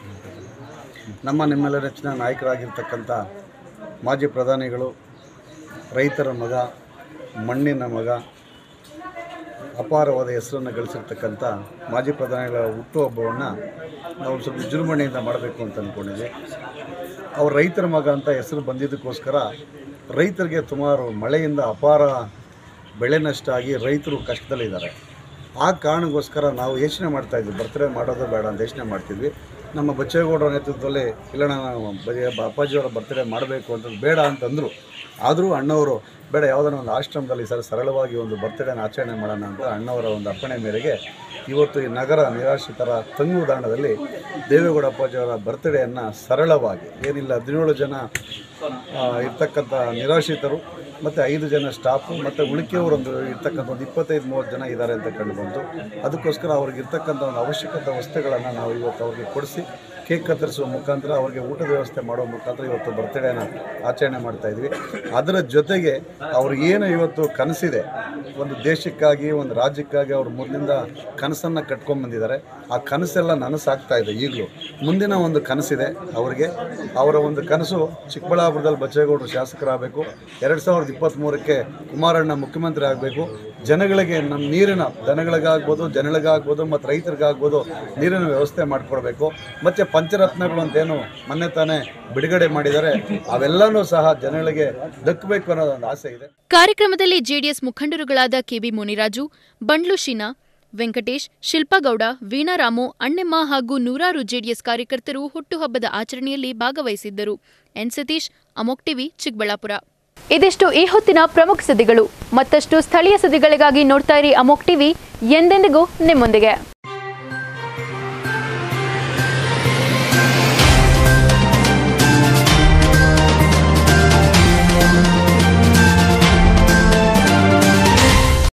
ನಮ್ಮ ನಿಮ್ಮೆಲ್ಲರ ನೆಚ್ಚಿನ ನಾಯಕರಾಗಿರ್ತಕ್ಕಂಥ ಮಾಜಿ ಪ್ರಧಾನಿಗಳು ರೈತರ ಮಗ ಮಣ್ಣಿನ ಮಗ ಅಪಾರವಾದ ಹೆಸರನ್ನು ಗಳಿಸಿರ್ತಕ್ಕಂಥ ಮಾಜಿ ಪ್ರಧಾನಿಗಳ ಹುಟ್ಟುಹಬ್ಬವನ್ನು ನಾವು ಸ್ವಲ್ಪ ವಿಜೃಂಭಣೆಯಿಂದ ಮಾಡಬೇಕು ಅಂತ ಅಂದ್ಕೊಂಡಿದ್ವಿ ಅವ್ರು ರೈತರ ಮಗ ಅಂತ ಹೆಸರು ಬಂದಿದ್ದಕ್ಕೋಸ್ಕರ ರೈತರಿಗೆ ಸುಮಾರು ಮಳೆಯಿಂದ ಅಪಾರ ಬೆಳೆ ನಷ್ಟ ಆಗಿ ರೈತರು ಕಷ್ಟದಲ್ಲಿದ್ದಾರೆ ಆ ಕಾರಣಕ್ಕೋಸ್ಕರ ನಾವು ಯೋಚನೆ ಮಾಡ್ತಾಯಿದ್ವಿ ಬರ್ತ್ಡೇ ಮಾಡೋದು ಬೇಡ ಅಂತ ಯೋಚನೆ ಮಾಡ್ತಿದ್ವಿ ನಮ್ಮ ಬಚ್ಚೇಗೌಡರ ನೇತೃತ್ವದಲ್ಲಿ ಇಲ್ಲ ನಾವು ಬ- ಅಪ್ಪಾಜಿಯವರ ಬರ್ತ್ಡೇ ಮಾಡಬೇಕು ಅಂತ ಬೇಡ ಅಂತಂದರು ಆದರೂ ಅಣ್ಣವರು ಬೇಡ ಯಾವುದನ್ನ ಒಂದು ಆಶ್ರಮದಲ್ಲಿ ಸರ್ ಸರಳವಾಗಿ ಒಂದು ಬರ್ತ್ಡೇನ ಆಚರಣೆ ಮಾಡೋಣ ಅಂತ ಅಣ್ಣವರ ಒಂದು ಅಪ್ಪಣೆ ಮೇರೆಗೆ ಇವತ್ತು ಈ ನಗರ ನಿರಾಶ್ರಿತರ ತಂಗುದಾಣದಲ್ಲಿ ದೇವೇಗೌಡ ಅಪ್ಪಾಜಿಯವರ ಬರ್ತ್ಡೇಯನ್ನು ಸರಳವಾಗಿ ಏನಿಲ್ಲ ಹದಿನೇಳು ಜನ ಆ, ಇರ್ತಕ್ಕಂಥ ನಿರಾಶ್ರಿತರು ಮತ್ತು ಐದು ಜನ ಸ್ಟಾಫು ಮತ್ತು ಉಳಿಕೆಯವರೊಂದು ಇರ್ತಕ್ಕಂಥ ಒಂದು ಇಪ್ಪತ್ತೈದು ಮೂವತ್ತು ಜನ ಇದ್ದಾರೆ ಅಂತ ಕಂಡು ಬಂತು ಅದಕ್ಕೋಸ್ಕರ ಅವ್ರಿಗೆ ಇರ್ತಕ್ಕಂಥ ಒಂದು ಅವಶ್ಯಕತೆ ವಸ್ತುಗಳನ್ನು ನಾವು ಇವತ್ತು ಅವ್ರಿಗೆ ಕೊಡಿಸಿ ಕೇಕ್ ಕತ್ತರಿಸುವ ಮುಖಾಂತರ ಅವ್ರಿಗೆ ಊಟದ ವ್ಯವಸ್ಥೆ ಮಾಡೋ ಮುಖಾಂತರ ಇವತ್ತು ಬರ್ತ್ಡೇನ ಆಚರಣೆ ಮಾಡ್ತಾ ಇದ್ವಿ ಅದರ ಜೊತೆಗೆ ಅವ್ರು ಏನು ಇವತ್ತು ಕನಸಿದೆ ಒಂದು ದೇಶಕ್ಕಾಗಿ ಒಂದು ರಾಜ್ಯಕ್ಕಾಗಿ ಅವ್ರು ಮೊದಲಿಂದ ಕನಸನ್ನು ಕಟ್ಕೊಂಡು ಬಂದಿದ್ದಾರೆ ಆ ಕನಸೆಲ್ಲ ನನಸಾಗ್ತಾ ಇದೆ ಈಗಲೂ ಮುಂದಿನ ಒಂದು ಕನಸಿದೆ ಅವರಿಗೆ ಅವರ ಒಂದು ಕನಸು ಚಿಕ್ಕಬಳ್ಳಾಪುರದಲ್ಲಿ ಬಚ್ಚೇಗೌಡರು ಶಾಸಕರಾಗಬೇಕು ಎರಡು ಸಾವಿರದ ಇಪ್ಪತ್ತ್ಮೂರಕ್ಕೆ ಕುಮಾರಣ್ಣ ಮುಖ್ಯಮಂತ್ರಿ ಆಗಬೇಕು ಜನಗಳಿಗೆ ನಮ್ಮ ನೀರಿನ ದನಗಳಿಗಾಗ್ಬೋದು ಜನಗಳಿಗಾಗ್ಬೋದು ಮತ್ತು ರೈತರಿಗಾಗ್ಬೋದು ನೀರಿನ ವ್ಯವಸ್ಥೆ ಮಾಡಿಕೊಡ್ಬೇಕು ಮತ್ತು ಪಂಚರತ್ನಗಳು ಅಂತೇನು ಮೊನ್ನೆ ತಾನೇ ಬಿಡುಗಡೆ ಮಾಡಿದ್ದಾರೆ ಅವೆಲ್ಲನೂ ಸಹ ಜನಗಳಿಗೆ ದಕ್ಕಬೇಕು ಅನ್ನೋದೊಂದು ಆಸೆ ಇದೆ ಕಾರ್ಯಕ್ರಮದಲ್ಲಿ ಜೆಡಿಎಸ್ ಮುಖಂಡರುಗಳಾದ ಕೆಬಿ ಮುನಿರಾಜು ಬಂಡ್ಲು ಶೀನಾ ವೆಂಕಟೇಶ್ ಶಿಲ್ಪಗೌಡ ವೀಣಾರಾಮು ಅಣ್ಣೆಮ್ಮ ಹಾಗೂ ನೂರಾರು ಜೆಡಿಎಸ್ ಕಾರ್ಯಕರ್ತರು ಹುಟ್ಟುಹಬ್ಬದ ಆಚರಣೆಯಲ್ಲಿ ಭಾಗವಹಿಸಿದ್ದರು ಎನ್ ಸತೀಶ್ ಅಮೋಕ್ ಟಿವಿ ಚಿಕ್ಕಬಳ್ಳಾಪುರ ಇದಿಷ್ಟು ಈ ಹೊತ್ತಿನ ಪ್ರಮುಖ ಸುದ್ದಿಗಳು ಮತ್ತಷ್ಟು ಸ್ಥಳೀಯ ಸುದ್ದಿಗಳಿಗಾಗಿ ನೋಡ್ತಾ ಇರಿ ಅಮೋಕ್ ಟಿವಿ ಎಂದೆಂದಿಗೂ ನಿಮ್ಮೊಂದಿಗೆ